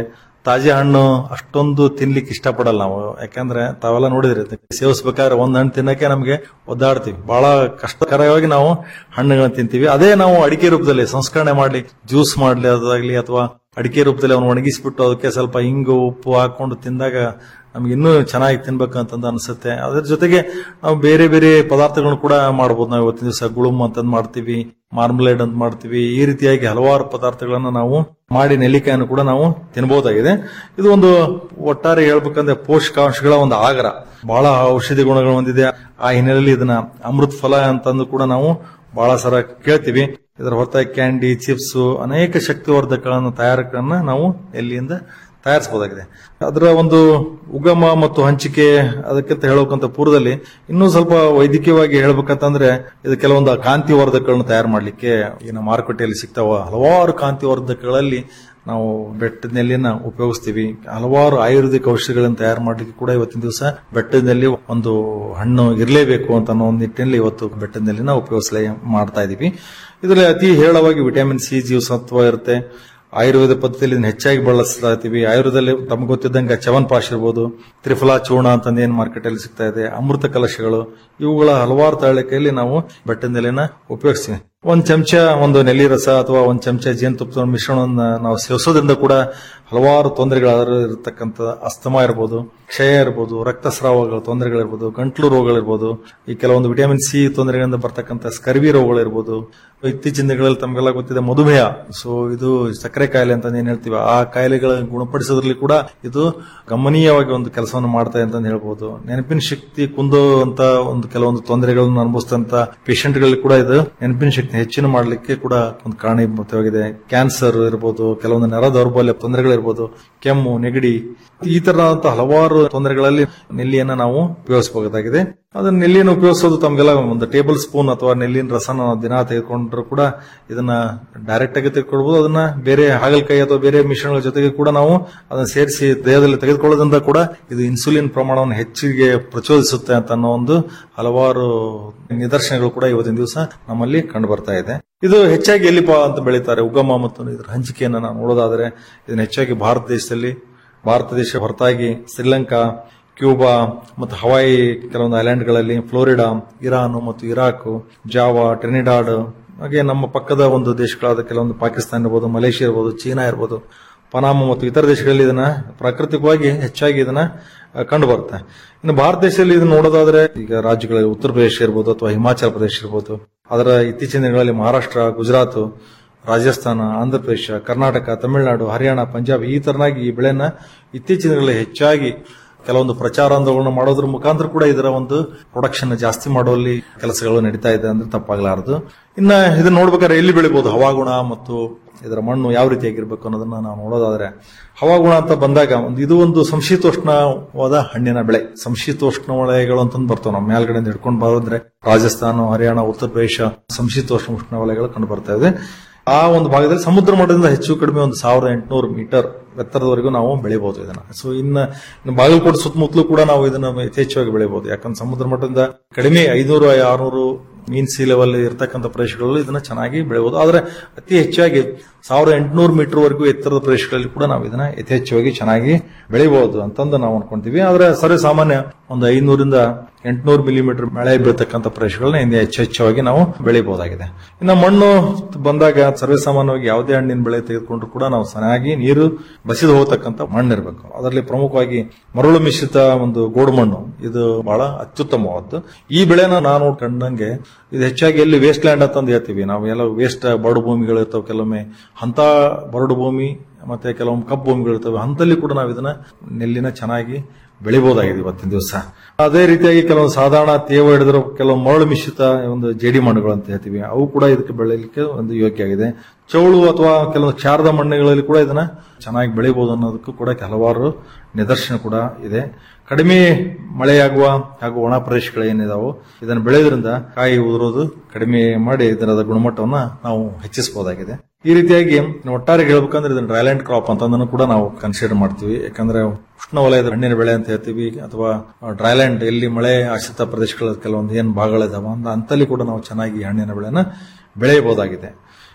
ತಾಜಾ ಹಣ್ಣು ಅಷ್ಟೊಂದು ತಿನ್ಲಿಕ್ಕೆ ಇಷ್ಟಪಡಲ್ಲ ನಾವು ಯಾಕಂದ್ರೆ ತಾವೆಲ್ಲ ನೋಡಿದ್ರಿ ಸೇವಿಸ್ಬೇಕಾದ್ರೆ ಒಂದ್ ಹಣ್ಣು ತಿನ್ನಕ್ಕೆ ನಮಗೆ ಒದ್ದಾಡ್ತೀವಿ ಬಹಳ ಕಷ್ಟಕರವಾಗಿ ನಾವು ಹಣ್ಣುಗಳನ್ನ ತಿಂತೀವಿ ಅದೇ ನಾವು ಅಡಿಕೆ ರೂಪದಲ್ಲಿ ಸಂಸ್ಕರಣೆ ಮಾಡ್ಲಿ ಜ್ಯೂಸ್ ಮಾಡ್ಲಿ ಅದಾಗ್ಲಿ ಅಥವಾ ಅಡಿಕೆ ರೂಪದಲ್ಲಿ ಅವನು ಒಣಗಿಸ್ಬಿಟ್ಟು ಅದಕ್ಕೆ ಸ್ವಲ್ಪ ಹಿಂಗು ಉಪ್ಪು ಹಾಕೊಂಡು ತಿಂದಾಗ ನಮ್ಗೆ ಇನ್ನೂ ಚೆನ್ನಾಗಿ ತಿನ್ಬೇಕು ಅಂತಂದು ಅನ್ಸುತ್ತೆ ಅದ್ರ ಜೊತೆಗೆ ನಾವು ಬೇರೆ ಬೇರೆ ಪದಾರ್ಥಗಳನ್ನು ಕೂಡ ಮಾಡ್ಬೋದು ನಾವು ಇವತ್ತಿನ ದಿವಸ ಗುಳುಮ್ ಅಂತಂದ್ ಮಾಡ್ತೀವಿ ಮಾರ್ಮಲೇಡ್ ಅಂತ ಮಾಡ್ತೀವಿ ಈ ರೀತಿಯಾಗಿ ಹಲವಾರು ಪದಾರ್ಥಗಳನ್ನ ನಾವು ಮಾಡಿ ನೆಲ್ಲಿಕಾಯನ್ನು ಕೂಡ ನಾವು ತಿನ್ಬಹುದಾಗಿದೆ ಇದು ಒಂದು ಒಟ್ಟಾರೆ ಹೇಳ್ಬೇಕಂದ್ರೆ ಪೋಷಕಾಂಶಗಳ ಒಂದು ಆಗರ ಬಹಳ ಔಷಧಿ ಗುಣಗಳು ಹೊಂದಿದೆ ಆ ಹಿನ್ನೆಲೆಯಲ್ಲಿ ಇದನ್ನ ಅಮೃತ್ ಫಲ ಅಂತಂದು ಕೂಡ ನಾವು ಬಹಳ ಸಲ ಕೇಳ್ತೀವಿ ಇದರ ಹೊರತಾಗಿ ಕ್ಯಾಂಡಿ ಚಿಪ್ಸ್ ಅನೇಕ ಶಕ್ತಿವರ್ಧಕಗಳನ್ನು ತಯಾರಕರನ್ನ ನಾವು ಎಲ್ಲಿಯಿಂದ ತಯಾರಿಸಬಹುದಾಗಿದೆ ಅದರ ಒಂದು ಉಗಮ ಮತ್ತು ಹಂಚಿಕೆ ಅದಕ್ಕಿಂತ ಹೇಳೋಕಂತ ಪೂರ್ವದಲ್ಲಿ ಇನ್ನೂ ಸ್ವಲ್ಪ ವೈದ್ಯಕೀಯವಾಗಿ ಹೇಳ್ಬೇಕಂತಂದ್ರೆ ಇದು ಕೆಲವೊಂದು ಕಾಂತಿವರ್ಧಕಗಳನ್ನು ತಯಾರು ಮಾಡಲಿಕ್ಕೆ ಏನು ಮಾರುಕಟ್ಟೆಯಲ್ಲಿ ಸಿಗ್ತಾವ ಹಲವಾರು ಕಾಂತಿವರ್ಧಕಗಳಲ್ಲಿ ನಾವು ಬೆಟ್ಟದ ನೆಲ್ಲಿನ ಉಪಯೋಗಿಸ್ತೀವಿ ಹಲವಾರು ಆಯುರ್ವೇದಿಕ್ ಔಷಧಿಗಳನ್ನು ತಯಾರು ಮಾಡಲಿಕ್ಕೆ ಕೂಡ ಇವತ್ತಿನ ದಿವಸ ಬೆಟ್ಟದ ನೆಲ್ಲಿ ಒಂದು ಹಣ್ಣು ಇರಲೇಬೇಕು ಅಂತ ಅನ್ನೋ ಒಂದು ನಿಟ್ಟಿನಲ್ಲಿ ಇವತ್ತು ಬೆಟ್ಟದ ನೆಲ್ಲಿನ ಉಪಯೋಗಿಸಲೇ ಮಾಡ್ತಾ ಇದೀವಿ ಇದರಲ್ಲಿ ಅತಿ ಹೇರಳವಾಗಿ ವಿಟಮಿನ್ ಸಿ ಜೀವಸತ್ವ ಇರುತ್ತೆ ಆಯುರ್ವೇದ ಪದ್ಧತಿಯಲ್ಲಿ ಇದನ್ನ ಹೆಚ್ಚಾಗಿ ಬಳಸ್ತಾ ಇರ್ತೀವಿ ಆಯುರ್ವೇದದಲ್ಲಿ ತಮ್ಗೆ ಗೊತ್ತಿದ್ದಂಗೆ ಚವನ್ಪಾಶ್ ಇರ್ಬೋದು ತ್ರಿಫಲಾ ಚೂರ್ಣ ಅಂತಂದು ಏನ್ ಮಾರ್ಕೆಟ್ ಅಲ್ಲಿ ಸಿಗ್ತಾ ಇದೆ ಅಮೃತ ಕಲಶಗಳು ಇವುಗಳ ಹಲವಾರು ತಯಾರಿಕೆಯಲ್ಲಿ ನಾವು ಬೆಟ್ಟದ ನೆಲೆನ ಉಪಯೋಗಿಸ್ತೀವಿ ಒಂದ್ ಚಮಚ ಒಂದು ನೆಲ್ಲಿ ರಸ ಅಥವಾ ಒಂದ್ ಚಮಚ ಜೇನುತುಪ್ಪದ ಮಿಶ್ರಣವನ್ನ ನಾವು ಸೇವಿಸೋದ್ರಿಂದ ಕೂಡ ಹಲವಾರು ತೊಂದರೆಗಳು ಇರತಕ್ಕಂತ ಅಸ್ತಮ ಇರ್ಬೋದು ಕ್ಷಯ ಇರ್ಬೋದು ರಕ್ತಸ್ರಾವಗಳ ತೊಂದರೆಗಳಿರ್ಬೋದು ಗಂಟ್ಲು ರೋಗಗಳಿರ್ಬೋದು ಈ ಕೆಲವೊಂದು ವಿಟಮಿನ್ ಸಿ ತೊಂದರೆಗಳಿಂದ ಬರ್ತಕ್ಕಂಥ ಸ್ಕರ್ವಿ ರೋಗಗಳಿರ್ಬೋದು ಇತ್ತೀಚಿನ ದಿನಗಳಲ್ಲಿ ತಮಗೆಲ್ಲ ಗೊತ್ತಿದೆ ಮಧುಮೇಹ ಸೊ ಇದು ಸಕ್ಕರೆ ಕಾಯಿಲೆ ಅಂತ ಏನ್ ಹೇಳ್ತೀವಿ ಆ ಕಾಯಿಲೆಗಳ ಗುಣಪಡಿಸೋದ್ರಲ್ಲಿ ಕೂಡ ಇದು ಗಮನೀಯವಾಗಿ ಒಂದು ಕೆಲಸವನ್ನು ಮಾಡ್ತಾ ಇದೆ ಅಂತ ಹೇಳ್ಬೋದು ನೆನಪಿನ ಶಕ್ತಿ ಕುಂದುವಂತ ಒಂದು ಕೆಲವೊಂದು ತೊಂದರೆಗಳನ್ನು ಅನುಭವಿಸಿದಂತ ಪೇಷಂಟ್ಗಳಿಗೆ ಕೂಡ ಇದು ನೆನಪಿನ ಶಕ್ತಿ ಹೆಚ್ಚಿನ ಮಾಡಲಿಕ್ಕೆ ಕೂಡ ಒಂದು ಕಾರಣೀಭೂತವಾಗಿದೆ ಕ್ಯಾನ್ಸರ್ ಇರ್ಬೋದು ಕೆಲವೊಂದು ನರ ದೌರ್ಬಲ್ಯ ತೊಂದರೆಗಳಿರ್ಬೋದು ಕೆಮ್ಮು ನೆಗಡಿ ಈ ತರದಂತ ಹಲವಾರು ತೊಂದರೆಗಳಲ್ಲಿ ನೆಲ್ಲಿಯನ್ನ ನಾವು ಉಪಯೋಗಿಸಬಹುದಾಗಿದೆ ಅದನ್ನ ನೆಲ್ಲಿಯನ್ನು ಉಪಯೋಗಿಸೋದು ತಮಗೆಲ್ಲ ಒಂದು ಟೇಬಲ್ ಸ್ಪೂನ್ ಅಥವಾ ನೆಲ್ಲಿನ ರಸನ ನಾವು ದಿನ ತೆಗೆದುಕೊಂಡ್ರು ಕೂಡ ಇದನ್ನ ಡೈರೆಕ್ಟ್ ಆಗಿ ತೆಗೆದುಕೊಳ್ಬಹುದು ಅದನ್ನ ಬೇರೆ ಹಾಗಲಕಾಯಿ ಅಥವಾ ಬೇರೆ ಮಿಶ್ರಣಗಳ ಜೊತೆಗೆ ಕೂಡ ನಾವು ಅದನ್ನ ಸೇರಿಸಿ ದೇಹದಲ್ಲಿ ತೆಗೆದುಕೊಳ್ಳೋದ್ರಿಂದ ಕೂಡ ಇದು ಇನ್ಸುಲಿನ್ ಪ್ರಮಾಣವನ್ನು ಹೆಚ್ಚಿಗೆ ಪ್ರಚೋದಿಸುತ್ತೆ ಅಂತ ಅನ್ನೋ ಒಂದು ಹಲವಾರು ನಿದರ್ಶನಗಳು ಕೂಡ ಇವತ್ತಿನ ದಿವಸ ನಮ್ಮಲ್ಲಿ ಕಂಡು ಬರ್ತಾ ಇದೆ ಇದು ಹೆಚ್ಚಾಗಿ ಎಲ್ಲಿಪ ಅಂತ ಬೆಳೀತಾರೆ ಉಗಮ ಮತ್ತು ಇದರ ಹಂಚಿಕೆಯನ್ನು ನಾವು ನೋಡೋದಾದ್ರೆ ಇದನ್ನ ಹೆಚ್ಚಾಗಿ ಭಾರತ ದೇಶದಲ್ಲಿ ಭಾರತ ದೇಶ ಹೊರತಾಗಿ ಶ್ರೀಲಂಕಾ ಕ್ಯೂಬಾ ಮತ್ತು ಹವಾಯಿ ಕೆಲವೊಂದು ಐಲ್ಯಾಂಡ್ಗಳಲ್ಲಿ ಫ್ಲೋರಿಡಾ ಇರಾನ್ ಮತ್ತು ಇರಾಕ್ ಜಾವಾ ಟ್ರಿನಿಡಾಡ್ ಹಾಗೆ ನಮ್ಮ ಪಕ್ಕದ ಒಂದು ದೇಶಗಳಾದ ಕೆಲವೊಂದು ಪಾಕಿಸ್ತಾನ ಇರ್ಬೋದು ಮಲೇಷಿಯಾ ಇರ್ಬೋದು ಚೀನಾ ಇರ್ಬೋದು ಪನಾಮ ಮತ್ತು ಇತರ ದೇಶಗಳಲ್ಲಿ ಇದನ್ನ ಪ್ರಾಕೃತಿಕವಾಗಿ ಹೆಚ್ಚಾಗಿ ಇದನ್ನ ಕಂಡು ಬರುತ್ತೆ ಇನ್ನು ಭಾರತ ದೇಶದಲ್ಲಿ ಇದನ್ನ ನೋಡೋದಾದ್ರೆ ಈಗ ರಾಜ್ಯಗಳಲ್ಲಿ ಉತ್ತರ ಪ್ರದೇಶ ಇರ್ಬೋದು ಅಥವಾ ಹಿಮಾಚಲ ಪ್ರದೇಶ ಇರ್ಬೋದು ಅದರ ಇತ್ತೀಚಿನ ದಿನಗಳಲ್ಲಿ ಮಹಾರಾಷ್ಟ್ರ ಗುಜರಾತ್ ರಾಜಸ್ಥಾನ ಆಂಧ್ರ ಪ್ರದೇಶ ಕರ್ನಾಟಕ ತಮಿಳುನಾಡು ಹರಿಯಾಣ ಪಂಜಾಬ್ ಈ ತರನಾಗಿ ಈ ಬೆಳೆನ ಇತ್ತೀಚಿನ ದಿನಗಳಲ್ಲಿ ಹೆಚ್ಚಾಗಿ ಕೆಲವೊಂದು ಪ್ರಚಾರಾಂದೋಲನ ಮಾಡೋದ್ರ ಮುಖಾಂತರ ಕೂಡ ಇದರ ಒಂದು ಪ್ರೊಡಕ್ಷನ್ ಜಾಸ್ತಿ ಮಾಡುವಲ್ಲಿ ಕೆಲಸಗಳು ನಡೀತಾ ಇದೆ ಅಂದ್ರೆ ತಪ್ಪಾಗಲಾರದು ಇನ್ನ ಇದನ್ನ ನೋಡ್ಬೇಕಾದ್ರೆ ಎಲ್ಲಿ ಬೆಳಿಬಹುದು ಹವಾಗುಣ ಮತ್ತು ಇದರ ಮಣ್ಣು ಯಾವ ರೀತಿಯಾಗಿರ್ಬೇಕು ಅನ್ನೋದನ್ನ ನಾವು ನೋಡೋದಾದ್ರೆ ಹವಾಗುಣ ಅಂತ ಬಂದಾಗ ಒಂದು ಇದು ಒಂದು ಸಂಶೀತೋಷ್ಣವಾದ ಹಣ್ಣಿನ ಬೆಳೆ ಸಂಶೀತೋಷ್ಣ ವಲಯಗಳು ಅಂತಂದು ಬರ್ತವೆ ನಮ್ಮ ಮೇಲ್ಗಡೆಯಿಂದ ಹಿಡ್ಕೊಂಡು ಬರೋದ್ರೆ ರಾಜಸ್ಥಾನ ಹರಿಯಾಣ ಉತ್ತರ ಪ್ರದೇಶ ಸಂಶೀತೋಷ್ಣ ಉಷ್ಣ ವಲಯಗಳು ಕಂಡು ಬರ್ತಾ ಇದೆ ಆ ಒಂದು ಭಾಗದಲ್ಲಿ ಸಮುದ್ರ ಮಟ್ಟದಿಂದ ಹೆಚ್ಚು ಕಡಿಮೆ ಒಂದು ಸಾವಿರದ ಎಂಟುನೂರು ಮೀಟರ್ ಎತ್ತರದವರೆಗೂ ನಾವು ಬೆಳಿಬಹುದು ಇದನ್ನ ಸೊ ಇನ್ನ ಇನ್ನು ಬಾಗಲಕೋಟೆ ಸುತ್ತಮುತ್ತಲೂ ಕೂಡ ನಾವು ಇದನ್ನ ಯಥೇಚ್ಛವಾಗಿ ಬೆಳಿಬಹುದು ಯಾಕಂದ್ರೆ ಸಮುದ್ರ ಮಟ್ಟದಿಂದ ಕಡಿಮೆ ಐನೂರು ಆರ್ನೂರು ಮೀನ್ ಸಿ ಲೆವೆಲ್ ಇರತಕ್ಕಂಥ ಪ್ರದೇಶಗಳಲ್ಲಿ ಇದನ್ನ ಚೆನ್ನಾಗಿ ಬೆಳೆಯಬಹುದು ಆದ್ರೆ ಅತಿ ಹೆಚ್ಚಾಗಿ ಸಾವಿರದ ಎಂಟುನೂರು ಮೀಟರ್ ವರೆಗೂ ಎತ್ತರದ ಪ್ರದೇಶಗಳಲ್ಲಿ ಕೂಡ ನಾವು ಇದನ್ನ ಯಥೇಚ್ಛವಾಗಿ ಚೆನ್ನಾಗಿ ಬೆಳಿಬಹುದು ಅಂತಂದು ನಾವು ಅನ್ಕೊಂತೀವಿ ಆದ್ರೆ ಸರಿ ಸಾಮಾನ್ಯ ಒಂದು ಐನೂರಿಂದ ಎಂಟುನೂರು ಮಿಲಿಮೀಟರ್ ಮಳೆ ಬೀಳ್ತಕ್ಕಂಥ ಪ್ರದೇಶಗಳನ್ನ ಇಂದ ಹೆಚ್ಚೆಚ್ಚವಾಗಿ ನಾವು ಬೆಳಿಬಹುದಾಗಿದೆ ಇನ್ನು ಮಣ್ಣು ಬಂದಾಗ ಸರ್ವೇ ಸಾಮಾನ್ಯವಾಗಿ ಯಾವುದೇ ಹಣ್ಣಿನ ಬೆಳೆ ತೆಗೆದುಕೊಂಡ್ರು ಕೂಡ ನಾವು ಚೆನ್ನಾಗಿ ನೀರು ಬಸಿದು ಹೋಗತಕ್ಕಂಥ ಮಣ್ಣು ಇರಬೇಕು ಅದರಲ್ಲಿ ಪ್ರಮುಖವಾಗಿ ಮರಳು ಮಿಶ್ರಿತ ಒಂದು ಗೋಡು ಮಣ್ಣು ಇದು ಬಹಳ ಅತ್ಯುತ್ತಮವಾದ್ದು ಈ ಬೆಳೆನ ನಾನು ಕಂಡಂಗೆ ಇದು ಹೆಚ್ಚಾಗಿ ಎಲ್ಲಿ ವೇಸ್ಟ್ ಲ್ಯಾಂಡ್ ಅಂತಂದು ಹೇಳ್ತೀವಿ ನಾವು ಎಲ್ಲ ವೇಸ್ಟ್ ಬರಡು ಭೂಮಿಗಳು ಇರ್ತವೆ ಕೆಲವೊಮ್ಮೆ ಅಂತ ಬರಡು ಭೂಮಿ ಮತ್ತೆ ಕೆಲವೊಮ್ಮೆ ಕಪ್ಪು ಭೂಮಿಗಳು ಇರ್ತವೆ ಅಂತಲ್ಲಿ ಕೂಡ ನಾವು ಇದನ್ನ ನೆಲ್ಲಿನ ಚೆನ್ನಾಗಿ ಬೆಳಿಬಹುದಾಗಿದೆ ಇವತ್ತಿನ ದಿವಸ ಅದೇ ರೀತಿಯಾಗಿ ಕೆಲವೊಂದು ಸಾಧಾರಣ ತೇವ ಹಿಡಿದಿರೋ ಕೆಲವು ಮರಳು ಮಿಶ್ರಿತ ಒಂದು ಜೇಡಿ ಮಣ್ಣುಗಳು ಅಂತ ಹೇಳ್ತೀವಿ ಅವು ಕೂಡ ಇದಕ್ಕೆ ಬೆಳೆಯಲಿಕ್ಕೆ ಒಂದು ಯೋಗ್ಯ ಆಗಿದೆ ಚೌಳು ಅಥವಾ ಕೆಲವೊಂದು ಕ್ಷಾರದ ಮಣ್ಣುಗಳಲ್ಲಿ ಕೂಡ ಇದನ್ನ ಚೆನ್ನಾಗಿ ಬೆಳಿಬಹುದು ಅನ್ನೋದಕ್ಕೂ ಕೂಡ ಹಲವಾರು ನಿದರ್ಶನ ಕೂಡ ಇದೆ ಕಡಿಮೆ ಮಳೆಯಾಗುವ ಹಾಗೂ ಒಣ ಪ್ರದೇಶಗಳು ಏನಿದಾವೋ ಇದನ್ನು ಬೆಳೆಯೋದ್ರಿಂದ ಕಾಯಿ ಉದುರೋದು ಕಡಿಮೆ ಮಾಡಿ ಇದರ ಗುಣಮಟ್ಟವನ್ನ ನಾವು ಹೆಚ್ಚಿಸಬಹುದಾಗಿದೆ ಈ ರೀತಿಯಾಗಿ ಒಟ್ಟಾರೆ ಹೇಳ್ಬೇಕಂದ್ರೆ ಇದನ್ನ ಡ್ರೈಲ್ಯಾಂಡ್ ಕ್ರಾಪ್ ಅಂತಂದನ್ನು ಕೂಡ ನಾವು ಕನ್ಸಿಡರ್ ಮಾಡ್ತೀವಿ ಯಾಕಂದ್ರೆ ಉಷ್ಣ ವಲಯದ ಹಣ್ಣಿನ ಬೆಳೆ ಅಂತ ಹೇಳ್ತೀವಿ ಅಥವಾ ಡ್ರೈಲ್ಯಾಂಡ್ ಎಲ್ಲಿ ಮಳೆ ಆಶ್ರಿತ ಪ್ರದೇಶಗಳ ಕೆಲವೊಂದು ಏನ್ ಭಾಗಗಳಿದಾವ ಅಂತಲ್ಲಿ ಕೂಡ ನಾವು ಚೆನ್ನಾಗಿ ಹಣ್ಣಿನ ಬೆಳೆನ ಬೆಳೆಯಬಹುದಾಗಿದೆ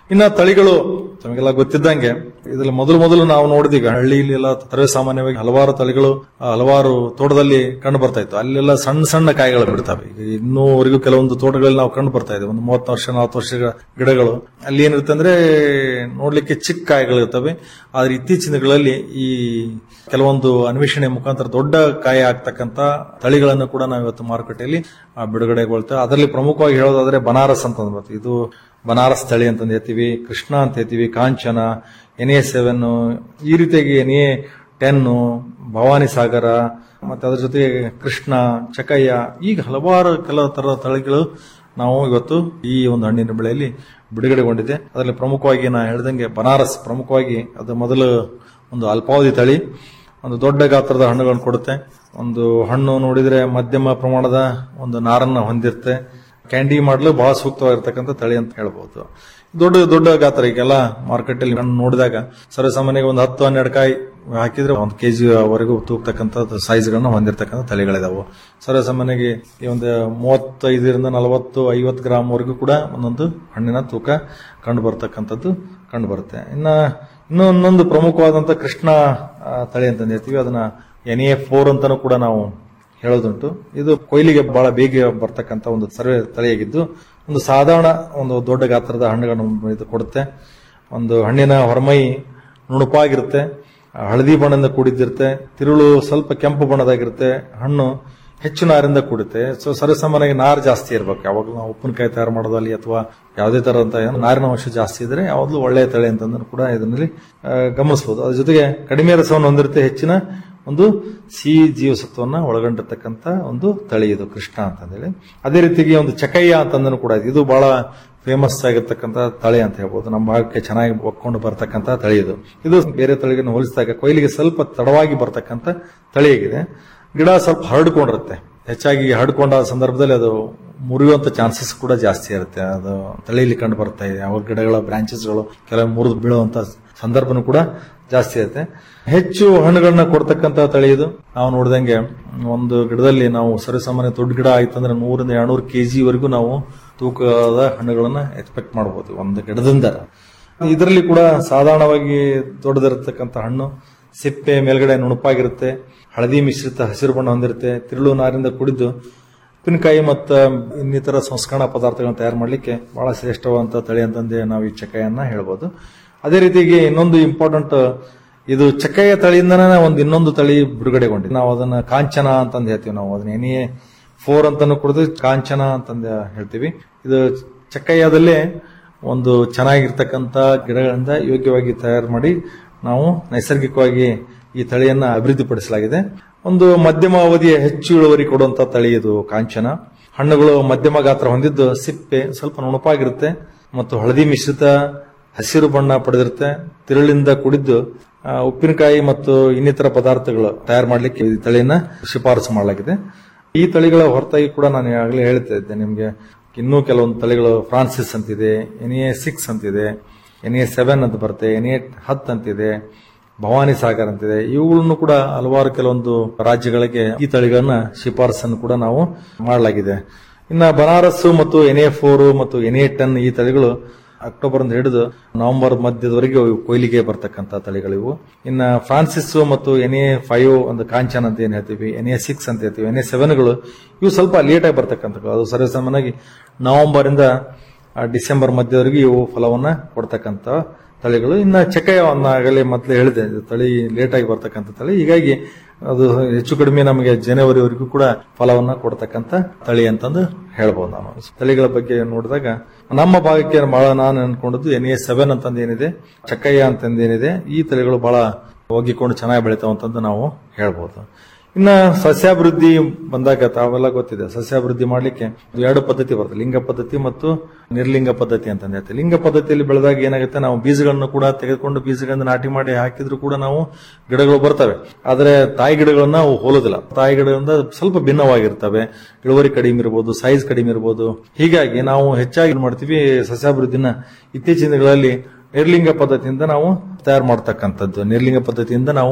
ಇನ್ನ ತಳಿಗಳು ತಮಗೆಲ್ಲ ಗೊತ್ತಿದ್ದಂಗೆ ಇದ್ರಲ್ಲಿ ಮೊದಲು ಮೊದಲು ನಾವು ನೋಡಿದೀಗ ಹಳ್ಳಿಯಲ್ಲಿ ಎಲ್ಲ ಸರ್ವೇ ಸಾಮಾನ್ಯವಾಗಿ ಹಲವಾರು ತಳಿಗಳು ಆ, ಹಲವಾರು ತೋಟದಲ್ಲಿ ಕಂಡು ಬರ್ತಾ ಇತ್ತು ಅಲ್ಲೆಲ್ಲ ಸಣ್ಣ ಸಣ್ಣ ಕಾಯಿಗಳು ಬಿಡ್ತವೆ ಈಗ ಇನ್ನೂವರೆಗೂ ಕೆಲವೊಂದು ತೋಟಗಳಲ್ಲಿ ನಾವು ಕಂಡು ಬರ್ತಾ ಇದೆ ಒಂದು ಮೂವತ್ತು ವರ್ಷ ನಲವತ್ತು ವರ್ಷಗಳ ಗಿಡಗಳು ಅಲ್ಲಿ ಏನಿರುತ್ತೆ ಅಂದ್ರೆ ನೋಡ್ಲಿಕ್ಕೆ ಚಿಕ್ಕ ಕಾಯಿಗಳು ಇರ್ತವೆ ಆದ್ರೆ ಇತ್ತೀಚಿನ ದಿನಗಳಲ್ಲಿ ಈ ಕೆಲವೊಂದು ಅನ್ವೇಷಣೆ ಮುಖಾಂತರ ದೊಡ್ಡ ಕಾಯಿ ಆಗ್ತಕ್ಕಂತ ತಳಿಗಳನ್ನು ಕೂಡ ನಾವು ಇವತ್ತು ಮಾರುಕಟ್ಟೆಯಲ್ಲಿ ಆ, ಬಿಡುಗಡೆಗೊಳ್ತೇವೆ ಅದರಲ್ಲಿ ಪ್ರಮುಖವಾಗಿ ಹೇಳೋದಾದ್ರೆ ಬನಾರಸ್ ಅಂತ ಬರುತ್ತೆ ಇದು ಬನಾರಸ್ ತಳಿ ಅಂತ ಹೇಳ್ತೀವಿ ಕೃಷ್ಣ ಅಂತ ಹೇಳ್ತೀವಿ ಕಾಂಚನ ಎನ್ ಎ ಸೆವೆನ್ ಈ ರೀತಿಯಾಗಿ N A ten Bhavani Sagara ಮತ್ತೆ ಅದ್ರ ಜೊತೆಗೆ ಕೃಷ್ಣ ಚಕಯ್ಯ ಈಗ ಹಲವಾರು ಕೆಲವು ತರದ ತಳಿಗಳು ನಾವು ಇವತ್ತು ಈ ಒಂದು ಹಣ್ಣಿನ ಬೆಳೆಯಲ್ಲಿ ಬಿಡುಗಡೆಗೊಂಡಿದೆ ಅದರಲ್ಲಿ ಪ್ರಮುಖವಾಗಿ ನಾ ಹೇಳ್ದಂಗೆ ಬನಾರಸ್ ಪ್ರಮುಖವಾಗಿ ಅದು ಮೊದಲು ಒಂದು ಅಲ್ಪಾವಧಿ ತಳಿ ಒಂದು ದೊಡ್ಡ ಗಾತ್ರದ ಹಣ್ಣುಗಳನ್ನು ಕೊಡುತ್ತೆ ಒಂದು ಹಣ್ಣು ನೋಡಿದ್ರೆ ಮಧ್ಯಮ ಪ್ರಮಾಣದ ಒಂದು ನಾರನ್ನ ಹೊಂದಿರುತ್ತೆ ಕ್ಯಾಂಡಿ ಮಾಡಲು ಬಹಳ ಸೂಕ್ತವಾಗಿರ್ತಕ್ಕಂಥ ತಳಿ ಅಂತ ಹೇಳ್ಬೋದು ದೊಡ್ಡ ದೊಡ್ಡ ಗಾತ್ರ ಈಗೆಲ್ಲ ಮಾರ್ಕೆಟ್ ಅಲ್ಲಿ ಹಣ್ಣು ನೋಡಿದಾಗ ಸರ್ವಸಾಮಾನ್ಯ ಒಂದು ಹತ್ತು ಹನ್ನೆರಡು ಕಾಯಿ ಹಾಕಿದ್ರೆ ಒಂದು ಕೆಜಿ ವರೆಗೂ ತೂಗ್ತಕ್ಕಂಥ ಸೈಜ್ಗಳನ್ನ ಹೊಂದಿರತಕ್ಕಂಥ ತಳಿಗಳಿದಾವು ಸರ್ವಸಾಮಾನ್ಯವಾಗಿ ಈ ಒಂದು ಮೂವತ್ತೈದರಿಂದ ನಲವತ್ತು ಐವತ್ತು ಗ್ರಾಮ್ ವರೆಗೂ ಕೂಡ ಒಂದೊಂದು ಹಣ್ಣಿನ ತೂಕ ಕಂಡು ಬರ್ತಕ್ಕಂಥದ್ದು ಕಂಡು ಬರುತ್ತೆ ಇನ್ನ ಇನ್ನೂ ಇನ್ನೊಂದು ಪ್ರಮುಖವಾದಂತ ಕೃಷ್ಣ ಆ, ತಳಿ ಅಂತ ಹೇಳ್ತೀವಿ ಅದನ್ನ ಎನ್ ಎ ಫೋರ್ ಅಂತಾನೂ ಕೂಡ ನಾವು ಹೇಳೋದುಂಟು ಇದು ಕೊಯ್ಲಿಗೆ ಬಹಳ ಬೇಗ ಬರ್ತಕ್ಕಂಥ ಒಂದು ಸರ್ವೆ ತಳಿಯಾಗಿದ್ದು ಒಂದು ಸಾಧಾರಣ ಒಂದು ದೊಡ್ಡ ಗಾತ್ರದ ಹಣ್ಣುಗಳನ್ನು ಇದು ಕೊಡುತ್ತೆ ಒಂದು ಹಣ್ಣಿನ ಹೊರಮೈ ನುಣುಪಾಗಿರುತ್ತೆ ಆ, ಹಳದಿ ಬಣ್ಣದಿಂದ ಕೂಡಿದ್ದಿರುತ್ತೆ ತಿರುಳು ಸ್ವಲ್ಪ ಕೆಂಪು ಬಣ್ಣದಾಗಿರುತ್ತೆ ಹಣ್ಣು ಹೆಚ್ಚು ನಾರಿಂದ ಕೂಡುತ್ತೆ ಸೊ ಸರ್ವಸಾಮಾನ್ಯವಾಗಿ ನಾರು ಜಾಸ್ತಿ ಇರಬೇಕು ಯಾವಾಗಲೂ ನಾವು ಉಪ್ಪಿನಕಾಯಿ ತಯಾರು ಮಾಡೋದಲ್ಲಿ ಅಥವಾ ಯಾವುದೇ ತರದಂತ ಏನು ನಾರಿನ ಅಂಶ ಜಾಸ್ತಿ ಇದ್ರೆ ಯಾವಾಗಲೂ ಒಳ್ಳೆಯ ತಳಿ ಅಂತಂದ್ರೆ ಕೂಡ ಇದರಲ್ಲಿ ಆ, ಗಮನಿಸಬಹುದು ಅದ್ರ ಜೊತೆಗೆ ಕಡಿಮೆ ರಸವನ್ನು ಹೊಂದಿರುತ್ತೆ ಹೆಚ್ಚಿನ ಒಂದು ಸಿಹಿ ಜೀವಸತ್ವನ್ನ ಒಳಗೊಂಡಿರ್ತಕ್ಕಂಥ ಒಂದು ತಳಿ ಇದು ಕೃಷ್ಣ ಅಂತಂದೇಳಿ ಅದೇ ರೀತಿಗೆ ಒಂದು ಚಕಯ್ಯ ಅಂತಂದನು ಕೂಡ ಇದೆ. ಇದು ಬಹಳ ಫೇಮಸ್ ಆಗಿರ್ತಕ್ಕಂಥ ತಳಿ ಅಂತ ಹೇಳ್ಬೋದು ನಮ್ಮ ಭಾಗಕ್ಕೆ ಚೆನ್ನಾಗಿ ಒಕ್ಕೊಂಡು ಬರ್ತಕ್ಕಂಥ ತಳಿ ಇದು ಇದು ಬೇರೆ ತಳಿಗಳನ್ನು ಹೋಲಿಸಿದಾಗ ಕೊಯ್ಲಿಗೆ ಸ್ವಲ್ಪ ತಡವಾಗಿ ಬರ್ತಕ್ಕಂಥ ತಳಿಯಾಗಿದೆ ಗಿಡ ಸ್ವಲ್ಪ ಹರಡ್ಕೊಂಡಿರುತ್ತೆ ಹೆಚ್ಚಾಗಿ ಹರಡ್ಕೊಂಡ ಸಂದರ್ಭದಲ್ಲಿ ಅದು ಮುರಿಯುವಂತ ಚಾನ್ಸಸ್ ಕೂಡ ಜಾಸ್ತಿ ಇರುತ್ತೆ ಅದು ತಳಿಯಲ್ಲಿ ಕಂಡು ಬರ್ತಾ ಇದೆ ಯಾವ ಗಿಡಗಳ ಬ್ರಾಂಚಸ್ಗಳು ಕೆಲವು ಮುರಿದು ಬೀಳುವಂತ ಸಂದರ್ಭನೂ ಕೂಡ ಜಾಸ್ತಿ ಇರುತ್ತೆ ಹೆಚ್ಚು ಹಣ್ಣುಗಳನ್ನ ಕೊಡ್ತಕ್ಕಂತ ತಳಿ ಇದು ನಾವು ನೋಡಿದಂಗೆ ಒಂದು ಗಿಡದಲ್ಲಿ ನಾವು ಸರ್ವಸಾಮಾನ್ಯ ದೊಡ್ಡ ಗಿಡ ಆಯ್ತಂದ್ರೆ ನೂರಿಂದ ಎರಡ್ನೂರು ಕೆಜಿ ವರೆಗೂ ನಾವು ತೂಕದ ಹಣ್ಣುಗಳನ್ನ ಎಕ್ಸ್ಪೆಕ್ಟ್ ಮಾಡಬಹುದು ಒಂದು ಗಿಡದಿಂದ ಇದರಲ್ಲಿ ಕೂಡ ಸಾಧಾರಣವಾಗಿ ದೊಡ್ಡದಿರತಕ್ಕಂಥ ಹಣ್ಣು ಸಿಪ್ಪೆ ಮೇಲ್ಗಡೆ ನುಣುಪಾಗಿರುತ್ತೆ ಹಳದಿ ಮಿಶ್ರಿತ ಹಸಿರು ಬಣ್ಣ ಹೊಂದಿರುತ್ತೆ ತಿರುಳು ನಾರಿಂದ ಕುಡಿದು ಉಪ್ಪಿನಕಾಯಿ ಮತ್ತು ಇನ್ನಿತರ ಸಂಸ್ಕರಣಾ ಪದಾರ್ಥಗಳನ್ನ ತಯಾರು ಮಾಡಲಿಕ್ಕೆ ಬಹಳ ಶ್ರೇಷ್ಠವಾದಂತ ತಳಿ ಅಂತಂದೆ ನಾವು ಈ ಚಕಾಯನ್ನ ಹೇಳ್ಬೋದು ಅದೇ ರೀತಿಗೆ ಇನ್ನೊಂದು ಇಂಪಾರ್ಟೆಂಟ್ ಇದು ಚಕ್ಕೆಯ ತಳಿಯಿಂದನೇ ಒಂದು ಇನ್ನೊಂದು ತಳಿ ಬಿಡುಗಡೆಗೊಂಡಿದೆ ನಾವು ಅದನ್ನ ಕಾಂಚನ ಅಂತಂದು ಹೇಳ್ತೀವಿ ನಾವು ಅದನ್ನ ಎನಿ ಫೋರ್ ಅಂತಾನು ಕುಡಿದು ಕಾಂಚನ ಅಂತಂದು ಹೇಳ್ತೀವಿ ಇದು ಚಕ್ಕಯ್ಯದಲ್ಲೇ ಒಂದು ಚೆನ್ನಾಗಿರ್ತಕ್ಕಂಥ ಗಿಡಗಳಿಂದ ಯೋಗ್ಯವಾಗಿ ತಯಾರು ಮಾಡಿ ನಾವು ನೈಸರ್ಗಿಕವಾಗಿ ಈ ತಳಿಯನ್ನ ಅಭಿವೃದ್ಧಿಪಡಿಸಲಾಗಿದೆ ಒಂದು ಮಧ್ಯಮ ಅವಧಿಯ ಹೆಚ್ಚು ಇಳುವರಿ ಕೊಡುವಂತ ತಳಿ ಇದು ಕಾಂಚನ ಹಣ್ಣುಗಳು ಮಧ್ಯಮ ಗಾತ್ರ ಹೊಂದಿದ್ದು ಸಿಪ್ಪೆ ಸ್ವಲ್ಪ ನುಣುಪಾಗಿರುತ್ತೆ ಮತ್ತು ಹಳದಿ ಮಿಶ್ರಿತ ಹಸಿರು ಬಣ್ಣ ಪಡೆದಿರುತ್ತೆ ತಿರುಳಿಂದ ಕುಡಿದ್ದು ಆ, ಉಪ್ಪಿನಕಾಯಿ ಮತ್ತು ಇನ್ನಿತರ ಪದಾರ್ಥಗಳು ತಯಾರು ಮಾಡಲಿಕ್ಕೆ ಈ ತಳಿಯನ್ನ ಶಿಫಾರಸು ಮಾಡಲಾಗಿದೆ ಈ ತಳಿಗಳ ಹೊರತಾಗಿ ಕೂಡ ನಾನು ಈಗಾಗಲೇ ಹೇಳ್ತಾ ಇದ್ದೆ ನಿಮಗೆ ಇನ್ನೂ ಕೆಲವೊಂದು ತಳಿಗಳು ಫ್ರಾನ್ಸಿಸ್ ಅಂತಿದೆ ಎನ್ ಎ ಸಿಕ್ಸ್ ಅಂತಿದೆ ಎನ್ ಎ ಸೆವೆನ್ ಅಂತ ಬರುತ್ತೆ ಎನ್ ಎ ಹತ್ ಅಂತಿದೆ ಭವಾನಿ ಸಾಗರ್ ಅಂತಿದೆ ಇವುಗಳನ್ನು ಕೂಡ ಹಲವಾರು ಕೆಲವೊಂದು ರಾಜ್ಯಗಳಿಗೆ ಈ ತಳಿಗಳನ್ನ ಶಿಫಾರಸನ್ನು ಕೂಡ ನಾವು ಮಾಡಲಾಗಿದೆ ಇನ್ನ ಬನಾರಸ್ ಮತ್ತು ಎನ್ ಎ ಫೋರ್ ಮತ್ತು ಎನ್ ಎ ಟೆನ್ ಈ ತಳಿಗಳು ಅಕ್ಟೋಬರ್ ಇಂದ ಹಿಡಿದು ನವೆಂಬರ್ ಮಧ್ಯದವರೆಗೆ ಇವು ಕೊಯ್ಲಿಗೆ ಬರ್ತಕ್ಕಂಥ ತಳಿಗಳಿವು ಇನ್ನ ಫ್ರಾನ್ಸಿಸ್ ಮತ್ತು ಎನ್ ಎ ಫೈವ್ ಒಂದು ಕಾಂಚನ್ ಅಂತ ಏನ್ ಹೇಳ್ತೀವಿ ಎನ್ ಎ ಸಿಕ್ಸ್ ಅಂತ ಹೇಳ್ತೀವಿ ಎನ್ ಎ ಸೆವೆನ್ಗಳು ಇವು ಸ್ವಲ್ಪ ಲೇಟ್ ಆಗಿ ಬರ್ತಕ್ಕಂಥ ಅದು ಸರ್ವಸಾಮಾನ್ಯವಾಗಿ ನವೆಂಬರ್ ಇಂದ ಆ, ಡಿಸೆಂಬರ್ ಮಧ್ಯದವರೆಗೆ ಇವು ಫಲವನ್ನ ಕೊಡ್ತಕ್ಕಂಥ ತಳಿಗಳು ಇನ್ನ ಚಕಯವನ್ನ ಆಗಲೇ ಮೊದಲೇ ಹೇಳಿದೆ ಇದು ತಳಿ ಲೇಟ್ ಆಗಿ ಬರ್ತಕ್ಕಂಥ ತಳಿ ಹೀಗಾಗಿ ಅದು ಹೆಚ್ಚು ಕಡಿಮೆ ನಮಗೆ ಜನವರಿವರೆಗೂ ಕೂಡ ಫಲವನ್ನ ಕೊಡ್ತಕ್ಕಂಥ ತಳಿ ಅಂತಂದು ಹೇಳ್ಬೋದು ನಾನು ತಳಿಗಳ ಬಗ್ಗೆ ನೋಡಿದಾಗ ನಮ್ಮ ಭಾಗಕ್ಕೆ ಬಹಳ ನಾನು ಅನ್ಕೊಂಡದ್ದು ಎನ್ ಎ ಸೆವೆನ್ ಅಂತಂದು ಏನಿದೆ ಚಕ್ಕಯ್ಯ ಅಂತಂದು ಏನಿದೆ ಈ ತಳಿಗಳು ಬಹಳ ಒಗ್ಗಿಕೊಂಡು ಚೆನ್ನಾಗಿ ಬೆಳಿತಾವ ಅಂತಂದು ನಾವು ಹೇಳ್ಬೋದು ಇನ್ನ ಸಸ್ಯಾಭಿವೃದ್ಧಿ ಬಂದಾಗ ತಾವೆಲ್ಲ ಗೊತ್ತಿದೆ ಸಸ್ಯಾಭಿವೃದ್ಧಿ ಮಾಡ್ಲಿಕ್ಕೆ ಎರಡು ಪದ್ಧತಿ ಬರುತ್ತೆ ಲಿಂಗ ಪದ್ಧತಿ ಮತ್ತು ನಿರ್ಲಿಂಗ ಪದ್ಧತಿ ಅಂತ ಹೇಳ್ತೀವಿ ಲಿಂಗ ಪದ್ಧತಿಯಲ್ಲಿ ಬೆಳೆದಾಗ ಏನಾಗುತ್ತೆ ನಾವು ಬೀಜಗಳನ್ನು ಕೂಡ ತೆಗೆದುಕೊಂಡು ಬೀಜಗಳನ್ನು ನಾಟಿ ಮಾಡಿ ಹಾಕಿದ್ರು ಕೂಡ ನಾವು ಗಿಡಗಳು ಬರ್ತವೆ ಆದರೆ ತಾಯಿ ಗಿಡಗಳನ್ನ ಅವು ಹೋಲೋದಿಲ್ಲ ತಾಯಿ ಗಿಡಗಳಿಂದ ಸ್ವಲ್ಪ ಭಿನ್ನವಾಗಿರ್ತವೆ ಇಳುವರಿ ಕಡಿಮೆ ಇರಬಹುದು ಸೈಜ್ ಕಡಿಮೆ ಇರಬಹುದು ಹೀಗಾಗಿ ನಾವು ಹೆಚ್ಚಾಗಿ ಏನ್ ಮಾಡ್ತೀವಿ ಸಸ್ಯಾಭಿವೃದ್ಧಿನ ಇತ್ತೀಚಿನ ದಿನಗಳಲ್ಲಿ ನಿರ್ಲಿಂಗ ಪದ್ಧತಿಯಿಂದ ನಾವು ತಯಾರು ಮಾಡ್ತಕ್ಕಂಥದ್ದು ನಿರ್ಲಿಂಗ ಪದ್ಧತಿಯಿಂದ ನಾವು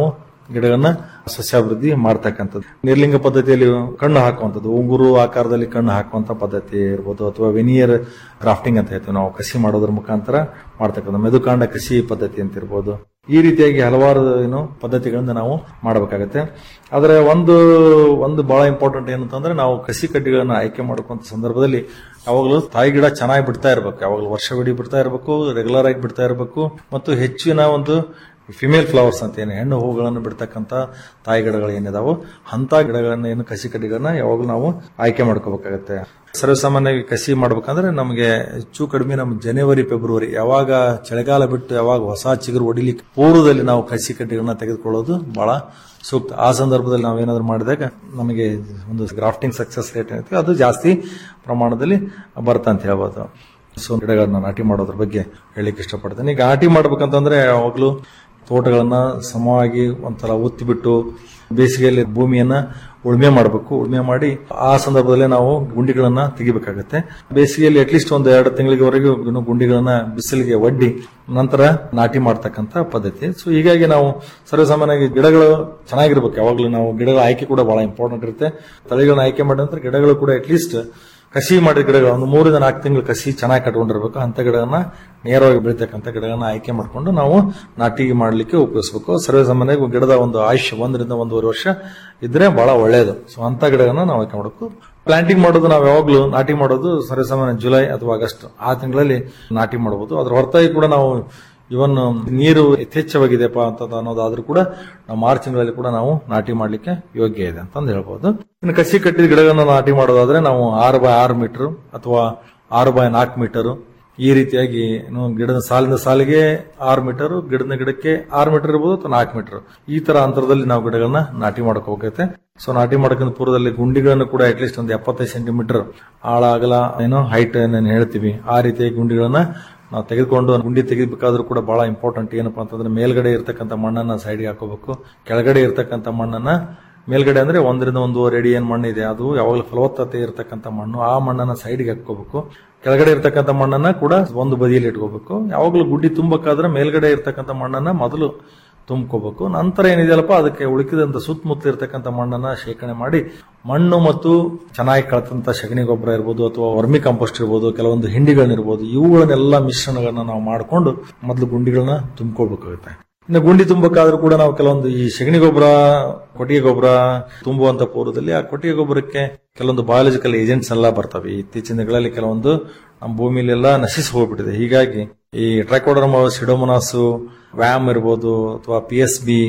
ಗಿಡಗಳನ್ನ ಸಸ್ಯಾಭಿವೃದ್ಧಿ ಮಾಡ್ತಕ್ಕಂಥದ್ದು ನಿರ್ಲಿಂಗ ಪದ್ಧತಿಯಲ್ಲಿ ಕಣ್ಣು ಹಾಕುವಂಥದ್ದು ಉಂಗುರು ಆಕಾರದಲ್ಲಿ ಕಣ್ಣು ಹಾಕುವಂತ ಪದ್ಧತಿ ಇರ್ಬೋದು ಅಥವಾ ವೆನಿಯರ್ ಗ್ರಾಫ್ಟಿಂಗ್ ಅಂತ ಹೇಳ್ತೀವಿ ನಾವು ಕಸಿ ಮಾಡೋದ್ರ ಮುಖಾಂತರ ಮಾಡ್ತಕ್ಕಂಥ ಮೆದುಕಾಂಡ ಕಸಿ ಪದ್ಧತಿ ಅಂತ ಇರ್ಬೋದು ಈ ರೀತಿಯಾಗಿ ಹಲವಾರು ಏನು ಪದ್ಧತಿಗಳಿಂದ ನಾವು ಮಾಡಬೇಕಾಗತ್ತೆ ಆದರೆ ಒಂದು ಒಂದು ಬಹಳ ಇಂಪಾರ್ಟೆಂಟ್ ಏನಂತಂದ್ರೆ ನಾವು ಕಸಿ ಕಡ್ಡಿಗಳನ್ನ ಆಯ್ಕೆ ಮಾಡ್ಕೊಂತ ಸಂದರ್ಭದಲ್ಲಿ ಯಾವಾಗಲೂ ತಾಯಿ ಗಿಡ ಚೆನ್ನಾಗಿ ಬಿಡ್ತಾ ಇರಬೇಕು ಯಾವಾಗಲೂ ವರ್ಷವಿಡೀ ಬಿಡ್ತಾ ಇರಬೇಕು ರೆಗ್ಯುಲರ್ ಆಗಿ ಬಿಡ್ತಾ ಇರಬೇಕು ಮತ್ತು ಹೆಚ್ಚಿನ ಒಂದು ಫಿಮೇಲ್ ಫ್ಲವರ್ಸ್ ಅಂತ ಏನು ಹೆಣ್ಣು ಹೂಗಳನ್ನು ಬಿಡ್ತಕ್ಕಂಥ ತಾಯಿ ಗಿಡಗಳು ಏನಿದಾವೋ ಅಂತ ಗಿಡಗಳನ್ನ ಏನು ಕಸಿ ಕಡ್ಡಿಗಳನ್ನ ಯಾವಾಗಲೂ ನಾವು ಆಯ್ಕೆ ಮಾಡ್ಕೋಬೇಕಾಗತ್ತೆ ಸರ್ವಸಾಮಾನ್ಯವಾಗಿ ಕಸಿ ಮಾಡ್ಬೇಕಂದ್ರೆ ನಮಗೆ ಹೆಚ್ಚು ಕಡಿಮೆ ನಮ್ಮ ಜನವರಿ ಫೆಬ್ರವರಿ ಯಾವಾಗ ಚಳಿಗಾಲ ಬಿಟ್ಟು ಯಾವಾಗ ಹೊಸ ಚಿಗುರು ಹೊಡಿಲಿಕ್ಕೆ ಪೂರ್ವದಲ್ಲಿ ನಾವು ಕಸಿ ಕಡ್ಡಿಗಳನ್ನ ತೆಗೆದುಕೊಳ್ಳೋದು ಬಹಳ ಸೂಕ್ತ ಆ ಸಂದರ್ಭದಲ್ಲಿ ನಾವು ಏನಾದ್ರು ಮಾಡಿದಾಗ ನಮಗೆ ಒಂದು ಗ್ರಾಫ್ಟಿಂಗ್ ಸಕ್ಸಸ್ ರೇಟ್ ಏನೈತಿ ಅದು ಜಾಸ್ತಿ ಪ್ರಮಾಣದಲ್ಲಿ ಬರ್ತಾ ಅಂತ ಹೇಳ್ಬೋದು ಸೊ ಗಿಡಗಳನ್ನ ನಾಟಿ ಮಾಡೋದ್ರ ಬಗ್ಗೆ ಹೇಳಿಕ್ಕೆ ಇಷ್ಟಪಡ್ತೇನೆ ಈಗ ನಾಟಿ ಮಾಡ್ಬೇಕಂತಂದ್ರೆ ಯಾವಾಗಲೂ ತೋಟಗಳನ್ನ ಸಮವಾಗಿ ಒಂಥರ ಒತ್ತಿ ಬಿಟ್ಟು ಬೇಸಿಗೆಯಲ್ಲಿ ಭೂಮಿಯನ್ನ ಉಳುಮೆ ಮಾಡಬೇಕು ಉಳುಮೆ ಮಾಡಿ ಆ ಸಂದರ್ಭದಲ್ಲಿ ನಾವು ಗುಂಡಿಗಳನ್ನ ತೆಗಿಬೇಕಾಗತ್ತೆ ಬೇಸಿಗೆಯಲ್ಲಿ ಅಟ್ಲೀಸ್ಟ್ ಒಂದು ಎರಡು ತಿಂಗಳಿಗೆವರೆಗೂ ಇನ್ನು ಗುಂಡಿಗಳನ್ನ ಬಿಸಿಲಿಗೆ ಒಡ್ಡಿ ನಂತರ ನಾಟಿ ಮಾಡ್ತಕ್ಕಂಥ ಪದ್ಧತಿ ಸೊ ಹೀಗಾಗಿ ನಾವು ಸರ್ವಸಾಮಾನ್ಯವಾಗಿ ಗಿಡಗಳು ಚೆನ್ನಾಗಿರ್ಬೇಕು ಯಾವಾಗಲೂ ನಾವು ಗಿಡಗಳ ಆಯ್ಕೆ ಕೂಡ ಬಹಳ ಇಂಪಾರ್ಟೆಂಟ್ ಇರುತ್ತೆ ತಳಿಗಳನ್ನ ಆಯ್ಕೆ ಮಾಡಿದ ನಂತರ ಗಿಡಗಳು ಕೂಡ ಅಟ್ಲೀಸ್ಟ್ ಕಸಿ ಮಾಡಿದ ಗಿಡಗಳು ಒಂದು ಮೂರಿಂದ ನಾಲ್ಕು ತಿಂಗಳು ಕಸಿ ಚೆನ್ನಾಗಿ ಕಟ್ಕೊಂಡಿರ್ಬೇಕು ಅಂತ ಗಿಡಗಳನ್ನ ನೇರವಾಗಿ ಬೆಳಿತಕ್ಕಂಥ ಗಿಡಗಳನ್ನ ಆಯ್ಕೆ ಮಾಡಿಕೊಂಡು ನಾವು ನಾಟಿ ಮಾಡಲಿಕ್ಕೆ ಉಪಯೋಗಿಸಬೇಕು ಸರ್ವೇಸಾಮಾನ್ಯವಾಗಿ ಗಿಡದ ಒಂದು ಆಯುಷ್ಯ ಒಂದರಿಂದ ಒಂದೂವರೆ ವರ್ಷ ಇದ್ರೆ ಬಹಳ ಒಳ್ಳೆಯದು ಸೊ ಅಂತ ಗಿಡಗಳನ್ನ ನಾವು ಆಯ್ಕೆ ಮಾಡಬೇಕು ಪ್ಲಾಂಟಿಂಗ್ ಮಾಡೋದು ನಾವು ಯಾವಾಗಲೂ ನಾಟಿ ಮಾಡೋದು ಸರ್ವೇಸಾಮಾನ್ಯ ಜುಲೈ ಅಥವಾ ಆಗಸ್ಟ್ ಆ ತಿಂಗಳಲ್ಲಿ ನಾಟಿ ಮಾಡಬಹುದು ಅದ್ರ ಹೊರತಾಗಿ ಕೂಡ ನಾವು ಇವನ್ ನೀರು ಯಥೇಚ್ಛವಾಗಿದೆಪ್ಪ ಅಂತ ಅನ್ನೋದಾದ್ರೂ ಕೂಡ ನಾವು ಮಾರ್ಚ್ ತಿಂಗಳಲ್ಲಿ ಕೂಡ ನಾವು ನಾಟಿ ಮಾಡ್ಲಿಕ್ಕೆ ಯೋಗ್ಯ ಇದೆ ಅಂತಂದು ಹೇಳ್ಬೋದು ಇನ್ನು ಕಸಿ ಕಟ್ಟಿದ ಗಿಡಗಳನ್ನ ನಾಟಿ ಮಾಡೋದಾದ್ರೆ ನಾವು ಆರು ಬೈ ಆರು ಮೀಟರ್ ಅಥವಾ ಆರು ಬೈ ನಾಲ್ಕು ಮೀಟರ್ ಈ ರೀತಿಯಾಗಿ ಏನು ಗಿಡದ ಸಾಲಿನ ಸಾಲಿಗೆ ಆರು ಮೀಟರ್ ಗಿಡದ ಗಿಡಕ್ಕೆ ಆರು ಮೀಟರ್ ಇರ್ಬೋದು ಅಥವಾ ನಾಲ್ಕು ಮೀಟರ್ ಈ ತರ ಅಂತರದಲ್ಲಿ ನಾವು ಗಿಡಗಳನ್ನ ನಾಟಿ ಮಾಡಕ್ ಹೋಗತ್ತೆ ಸೊ ನಾಟಿ ಮಾಡಕ್ಕಿಂತ ಪೂರ್ವದಲ್ಲಿ ಗುಂಡಿಗಳನ್ನು ಕೂಡ ಅಟ್ಲೀಸ್ಟ್ ಒಂದು ಎಪ್ಪತ್ತೈದು ಸೆಂಟಿಮೀಟರ್ ಆಳ ಅಗಲ ಏನೋ ಹೈಟ್ ಏನೇನು ಹೇಳ್ತೀವಿ ಆ ರೀತಿಯ ಗುಂಡಿಗಳನ್ನ ನಾವು ತೆಗೆದುಕೊಂಡು ಗುಂಡಿ ತೆಗಿಬೇಕಾದ್ರೂ ಕೂಡ ಬಹಳ ಇಂಪಾರ್ಟೆಂಟ್ ಏನಪ್ಪಾ ಅಂತಂದ್ರೆ ಮೇಲ್ಗಡೆ ಇರ್ತಕ್ಕಂಥ ಮಣ್ಣನ್ನ ಸೈಡ್ಗೆ ಹಾಕೋಬೇಕು ಕೆಳಗಡೆ ಇರ್ತಕ್ಕಂಥ ಮಣ್ಣನ್ನ ಮೇಲ್ಗಡೆ ಅಂದ್ರೆ ಒಂದರಿಂದ ಒಂದೂವರೆ ಅಡಿ ಏನ್ ಮಣ್ಣಿದೆ ಅದು ಯಾವಾಗಲೂ ಫಲವತ್ತತೆ ಇರತಕ್ಕಂಥ ಮಣ್ಣು ಆ ಮಣ್ಣನ್ನ ಸೈಡ್ಗೆ ಹಾಕೋಬೇಕು ಕೆಳಗಡೆ ಇರ್ತಕ್ಕಂಥ ಮಣ್ಣನ್ನ ಕೂಡ ಒಂದು ಬದಿಯಲ್ಲಿ ಇಟ್ಕೋಬೇಕು ಯಾವಾಗಲೂ ಗುಡ್ಡಿ ತುಂಬಬೇಕಾದ್ರೆ ಮೇಲ್ಗಡೆ ಇರ್ತಕ್ಕಂಥ ಮಣ್ಣನ್ನ ಮೊದಲು ತುಂಬ್ಕೋಬೇಕು ನಂತರ ಏನಿದೆಯಲ್ಲಪ್ಪ ಅದಕ್ಕೆ ಉಳಿಕಿದಂತ ಸುತ್ತಮುತ್ತ ಇರ್ತಕ್ಕಂಥ ಮಣ್ಣನ್ನ ಶೇಖರಣೆ ಮಾಡಿ ಮಣ್ಣು ಮತ್ತು ಚೆನ್ನಾಗಿ ಕಳತಂತ ಸಗಣಿ ಗೊಬ್ಬರ ಇರ್ಬೋದು ಅಥವಾ ವರ್ಮಿ ಕಾಂಪೋಸ್ಟ್ ಇರ್ಬೋದು ಕೆಲವೊಂದು ಹಿಂಡಿಗಳನ್ನಿರ್ಬೋದು ಇವುಗಳನ್ನೆಲ್ಲ ಮಿಶ್ರಣಗಳನ್ನ ನಾವು ಮಾಡಿಕೊಂಡು ಮೊದಲು ಗುಂಡಿಗಳನ್ನ ತುಂಬ್ಕೋಬೇಕಾಗುತ್ತೆ ಇನ್ನು ಗುಂಡಿ ತುಂಬಬೇಕಾದ್ರೂ ಕೂಡ ನಾವು ಕೆಲವೊಂದು ಈ ಸಗಣಿ ಗೊಬ್ಬರ ಕೊಟ್ಟಿಗೆ ಗೊಬ್ಬರ ತುಂಬುವಂತ ಪೂರ್ವದಲ್ಲಿ ಆ ಕೊಟ್ಟಿಗೆ ಗೊಬ್ಬರಕ್ಕೆ ಕೆಲವೊಂದು ಬಯಾಲಜಿಕಲ್ ಏಜೆಂಟ್ಸ್ ಎಲ್ಲ ಬರ್ತವೆ ಇತ್ತೀಚಿನ ದಿನಗಳಲ್ಲಿ ಕೆಲವೊಂದು ನಮ್ಮ ಭೂಮಿಲೆಲ್ಲ ನಶಿಸಿ ಹೋಗ್ಬಿಟ್ಟಿದೆ ಹೀಗಾಗಿ ಈ ಟ್ರೈಕೋಡರ್ಮ ಸಿಡೋಮೊನಾಸು ವ್ಯಾಮ್ ಇರ್ಬೋದು ಅಥವಾ P S B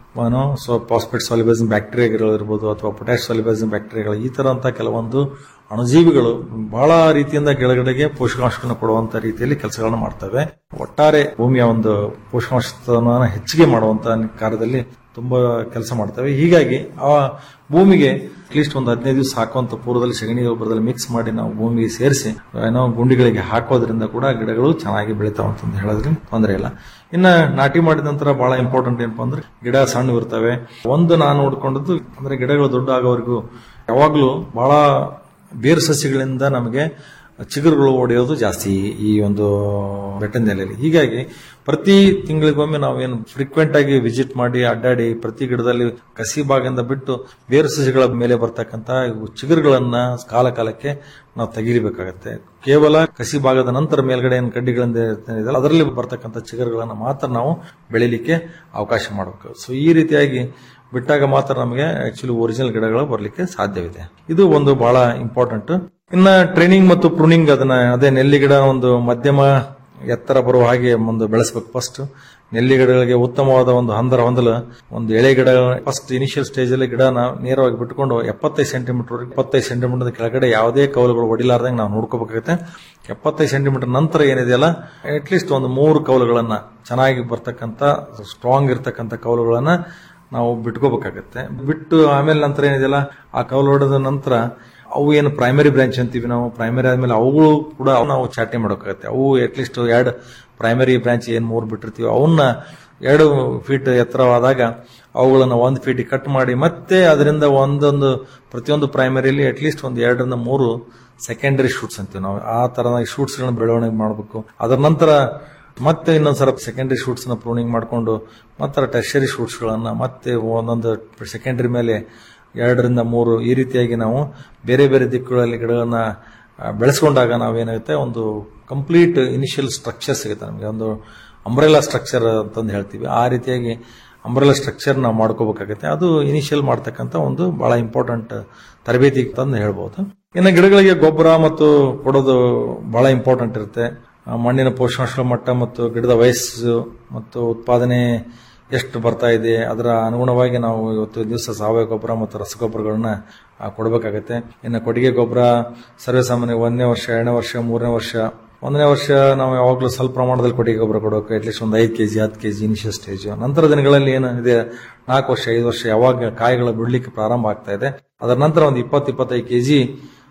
so phosphate solubilising ಬ್ಯಾಕ್ಟೀರಿಯಾಗಳು ಇರ್ಬೋದು ಅಥವಾ ಪೊಟ್ಯಾಶ್ ಸಾಲಿಬೈಸಿನ್ ಬ್ಯಾಕ್ಟೀರಿಯಾಗಳು ಈ ತರ ಅಂತ ಕೆಲವೊಂದು ಅಣುಜೀವಿಗಳು ಬಹಳ ರೀತಿಯಿಂದ ಗಿಡಗಳಿಗೆ ಪೋಷಕಾಂಶಗಳನ್ನು ಕೊಡುವಂತ ರೀತಿಯಲ್ಲಿ ಕೆಲಸಗಳನ್ನ ಮಾಡ್ತವೆ ಒಟ್ಟಾರೆ ಭೂಮಿಯ ಒಂದು ಪೋಷಕಾಂಶವನ್ನು ಹೆಚ್ಚಿಗೆ ಮಾಡುವಂತ ಕಾರ್ಯದಲ್ಲಿ ತುಂಬಾ ಕೆಲಸ ಮಾಡ್ತವೆ ಹೀಗಾಗಿ ಆ ಭೂಮಿಗೆ ಅಟ್ಲೀಸ್ಟ್ ಒಂದು ಹದಿನೈದು ದಿವಸ ಹಾಕುವಂತ ಪೂರ್ವದಲ್ಲಿ ಸಗಣಿ ಗೊಬ್ಬರದಲ್ಲಿ ಮಿಕ್ಸ್ ಮಾಡಿ ನಾವು ಭೂಮಿಗೆ ಸೇರಿಸಿ ಏನೋ ಗುಂಡಿಗಳಿಗೆ ಹಾಕೋದ್ರಿಂದ ಕೂಡ ಗಿಡಗಳು ಚೆನ್ನಾಗಿ ಬೆಳಿತಾವ ಅಂತಂದು ಹೇಳೋದ್ರಿಂದ ತೊಂದರೆ ಇಲ್ಲ ಇನ್ನ ನಾಟಿ ಮಾಡಿದ ನಂತರ ಬಹಳ ಇಂಪಾರ್ಟೆಂಟ್ ಏನಪ್ಪಾ ಅಂದ್ರೆ ಗಿಡ ಸಣ್ಣ ಇರ್ತವೆ ಒಂದು ನಾನು ನೋಡ್ಕೊಂಡದ್ದು ಅಂದ್ರೆ ಗಿಡಗಳು ದೊಡ್ಡ ಆಗೋವರೆಗೂ ಯಾವಾಗ್ಲೂ ಬಹಳ ಬೇರು ಸಸ್ಯಗಳಿಂದ ನಮಗೆ ಚಿಗುರುಗಳು ಒಡೆಯೋದು ಜಾಸ್ತಿ ಈ ಒಂದು ಬೆಟ್ಟದ ನೆಲೆಯಲ್ಲಿ ಹೀಗಾಗಿ ಪ್ರತಿ ತಿಂಗಳಿಗೊಮ್ಮೆ ನಾವೇನು ಫ್ರೀಕ್ವೆಂಟ್ ಆಗಿ ವಿಸಿಟ್ ಮಾಡಿ ಅಡ್ಡಾಡಿ ಪ್ರತಿ ಗಿಡದಲ್ಲಿ ಕಸಿ ಭಾಗದಿಂದ ಬಿಟ್ಟು ಬೇರು ಸಸ್ಯಗಳ ಮೇಲೆ ಬರ್ತಕ್ಕಂತ ಇವು ಚಿಗುರುಗಳನ್ನ ಕಾಲ ಕಾಲಕ್ಕೆ ನಾವು ತೆಗಿಲಿಬೇಕಾಗತ್ತೆ ಕೇವಲ ಕಸಿ ಭಾಗದ ನಂತರ ಮೇಲ್ಗಡೆ ಏನು ಕಡ್ಡಿಗಳಿಂದ ಏನಿದೆ ಅದರಲ್ಲಿ ಬರ್ತಕ್ಕಂಥ ಚಿಗುರುಗಳನ್ನ ಮಾತ್ರ ನಾವು ಬೆಳಿಲಿಕ್ಕೆ ಅವಕಾಶ ಮಾಡಬೇಕು ಸೊ ಈ ರೀತಿಯಾಗಿ ಬಿಟ್ಟಾಗ ಮಾತ್ರ ನಮಗೆ ಆಕ್ಚುಲಿ ಒರಿಜಿನಲ್ ಗಿಡಗಳು ಬರಲಿಕ್ಕೆ ಸಾಧ್ಯವಿದೆ ಇದು ಒಂದು ಬಹಳ ಇಂಪಾರ್ಟೆಂಟ್ ಇನ್ನ ಟ್ರೈನಿಂಗ್ ಮತ್ತು ಪ್ರೂನಿಂಗ್ ಅದನ್ನ ಅದೇ ನೆಲ್ಲಿ ಗಿಡ ಒಂದು ಮಧ್ಯಮ ಎತ್ತರ ಬರುವ ಹಾಗೆ ಒಂದು ಬೆಳೆಸಬೇಕು ಫಸ್ಟ್ ನೆಲ್ಲಿ ಗಿಡಗಳಿಗೆ ಉತ್ತಮವಾದ ಒಂದು ಹಂದರ ಹೊಂದಲು ಒಂದು ಎಳೆ ಗಿಡ ಫಸ್ಟ್ ಇನಿಷಿಯಲ್ ಸ್ಟೇಜ್ ಅಲ್ಲಿ ಗಿಡನ ನೇರವಾಗಿ ಬಿಟ್ಕೊಂಡು ಎಪ್ಪತ್ತೈದು ಸೆಂಟಿಮೀಟರ್ ಇಪ್ಪತ್ತೈದು ಸೆಂಟಿಮೀಟರ್ ಕೆಳಗಡೆ ಯಾವುದೇ ಕೌಲುಗಳು ಹೊಡಿಲಾರ್ದಂಗೆ ನಾವು ನೋಡ್ಕೋಬೇಕಾಗುತ್ತೆ ಎಪ್ಪತ್ತೈದು ಸೆಂಟಿಮೀಟರ್ ನಂತರ ಏನಿದೆಯಲ್ಲ ಅಟ್ಲೀಸ್ಟ್ ಒಂದು ಮೂರು ಕೌಲುಗಳನ್ನ ಚೆನ್ನಾಗಿ ಬರ್ತಕ್ಕಂಥ ಸ್ಟ್ರಾಂಗ್ ಇರ್ತಕ್ಕಂಥ ಕೌಲುಗಳನ್ನ ನಾವು ಬಿಟ್ಕೋಬೇಕಾಗತ್ತೆ ಬಿಟ್ಟು ಆಮೇಲೆ ನಂತರ ಏನಿದೆಯಲ್ಲ ಆ ಕೌಲು ಹೊಡೆದ ನಂತರ ಅವು ಏನು ಪ್ರೈಮರಿ ಬ್ರಾಂಚ್ ಅಂತೀವಿ ನಾವು ಪ್ರೈಮರಿ ಆದ್ಮೇಲೆ ಅವುಗಳು ಕೂಡ ನಾವು ಚಾಟೆ ಮಾಡೋಕ್ಕಾಗತ್ತೆ ಅವು ಅಟ್ಲೀಸ್ಟ್ ಎರಡು ಪ್ರೈಮರಿ ಬ್ರಾಂಚ್ ಏನ್ ಮೂರು ಬಿಟ್ಟಿರ್ತೀವಿ ಅವನ್ನ ಎರಡು ಫೀಟ್ ಎತ್ತರವಾದಾಗ ಅವುಗಳನ್ನ ಒಂದು ಫೀಟ್ ಕಟ್ ಮಾಡಿ ಮತ್ತೆ ಅದರಿಂದ ಒಂದೊಂದು ಪ್ರತಿಯೊಂದು ಪ್ರೈಮರಿಲಿ ಅಟ್ಲೀಸ್ಟ್ ಒಂದು ಎರಡರಿಂದ ಮೂರು ಸೆಕೆಂಡರಿ ಶೂಟ್ಸ್ ಅಂತೀವಿ ನಾವು ಆ ತರನಾಗಿ ಶೂಟ್ಸ್ ಗಳನ್ನ ಬೆಳವಣಿಗೆ ಮಾಡಬೇಕು ಅದರ ನಂತರ ಮತ್ತೆ ಇನ್ನೊಂದ್ಸಲ ಸೆಕೆಂಡರಿ ಶೂಟ್ಸ್ ನ ಪ್ರೂನಿಂಗ್ ಮಾಡಿಕೊಂಡು ಮತ್ತೆ ಟೆರ್ಷರಿ ಶೂಟ್ಸ್ ಗಳನ್ನ ಮತ್ತೆ ಒಂದೊಂದು ಸೆಕೆಂಡರಿ ಮೇಲೆ ಎರಡರಿಂದ ಮೂರು ಈ ರೀತಿಯಾಗಿ ನಾವು ಬೇರೆ ಬೇರೆ ದಿಕ್ಕುಗಳಲ್ಲಿ ಗಿಡಗಳನ್ನ ಆ, ಬೆಳೆಸ್ಕೊಂಡಾಗ ನಾವೇನಾಗುತ್ತೆ ಒಂದು ಕಂಪ್ಲೀಟ್ ಇನಿಷಿಯಲ್ ಸ್ಟ್ರಕ್ಚರ್ ಸಿಗುತ್ತೆ ನಮಗೆ ಒಂದು ಅಂಬ್ರೆಲಾ ಸ್ಟ್ರಕ್ಚರ್ ಅಂತಂದು ಹೇಳ್ತೀವಿ ಆ ರೀತಿಯಾಗಿ ಅಂಬ್ರೆಲಾ ಸ್ಟ್ರಕ್ಚರ್ ನಾವು ಮಾಡ್ಕೋಬೇಕಾಗುತ್ತೆ ಅದು ಇನಿಷಿಯಲ್ ಮಾಡ್ತಕ್ಕಂಥ ಒಂದು ಬಹಳ ಇಂಪಾರ್ಟೆಂಟ್ ತರಬೇತಿ ಅಂತಂದು ಹೇಳ್ಬೋದು ಇನ್ನು ಗಿಡಗಳಿಗೆ ಗೊಬ್ಬರ ಮತ್ತು ಕೊಡೋದು ಬಹಳ ಇಂಪಾರ್ಟೆಂಟ್ ಇರುತ್ತೆ ಆ, ಮಣ್ಣಿನ ಪೋಷಕಾಂಶಗಳ ಮಟ್ಟ ಮತ್ತು ಗಿಡದ ವಯಸ್ಸು ಮತ್ತು ಉತ್ಪಾದನೆ ಎಷ್ಟು ಬರ್ತಾ ಇದೆ ಅದರ ಅನುಗುಣವಾಗಿ ನಾವು ಇವತ್ತು ದಿವಸ ಸಾವಯವ ಗೊಬ್ಬರ ಮತ್ತು ರಸಗೊಬ್ಬರಗಳನ್ನ ಆ, ಕೊಡಬೇಕಾಗತ್ತೆ ಇನ್ನು ಕೊಟ್ಟಿಗೆ ಗೊಬ್ಬರ ಸರ್ವೇ ಸಾಮಾನ್ಯ ಒಂದನೇ ವರ್ಷ ಎರಡನೇ ವರ್ಷ ಮೂರನೇ ವರ್ಷ ಒಂದನೇ ವರ್ಷ ನಾವು ಯಾವಾಗಲೂ ಸ್ವಲ್ಪ ಪ್ರಮಾಣದಲ್ಲಿ ಕೊಟ್ಟಿಗೆ ಗೊಬ್ಬರ ಕೊಡಬೇಕು ಅಟ್ಲೀಸ್ಟ್ ಒಂದು ಐದು ಕೆಜಿ ಹತ್ತು ಕೆಜಿ ಇನಿಷಿಯಲ್ ಸ್ಟೇಜ್ ನಂತರ ದಿನಗಳಲ್ಲಿ ಏನಿದೆ ನಾಲ್ಕು ವರ್ಷ ಐದು ವರ್ಷ ಯಾವಾಗ ಕಾಯಿಗಳು ಬಿಡ್ಲಿಕ್ಕೆ ಪ್ರಾರಂಭ ಆಗ್ತಾ ಇದೆ ಅದರ ನಂತರ ಒಂದು ಇಪ್ಪತ್ತು ಇಪ್ಪತ್ತೈದು ಕೆಜಿ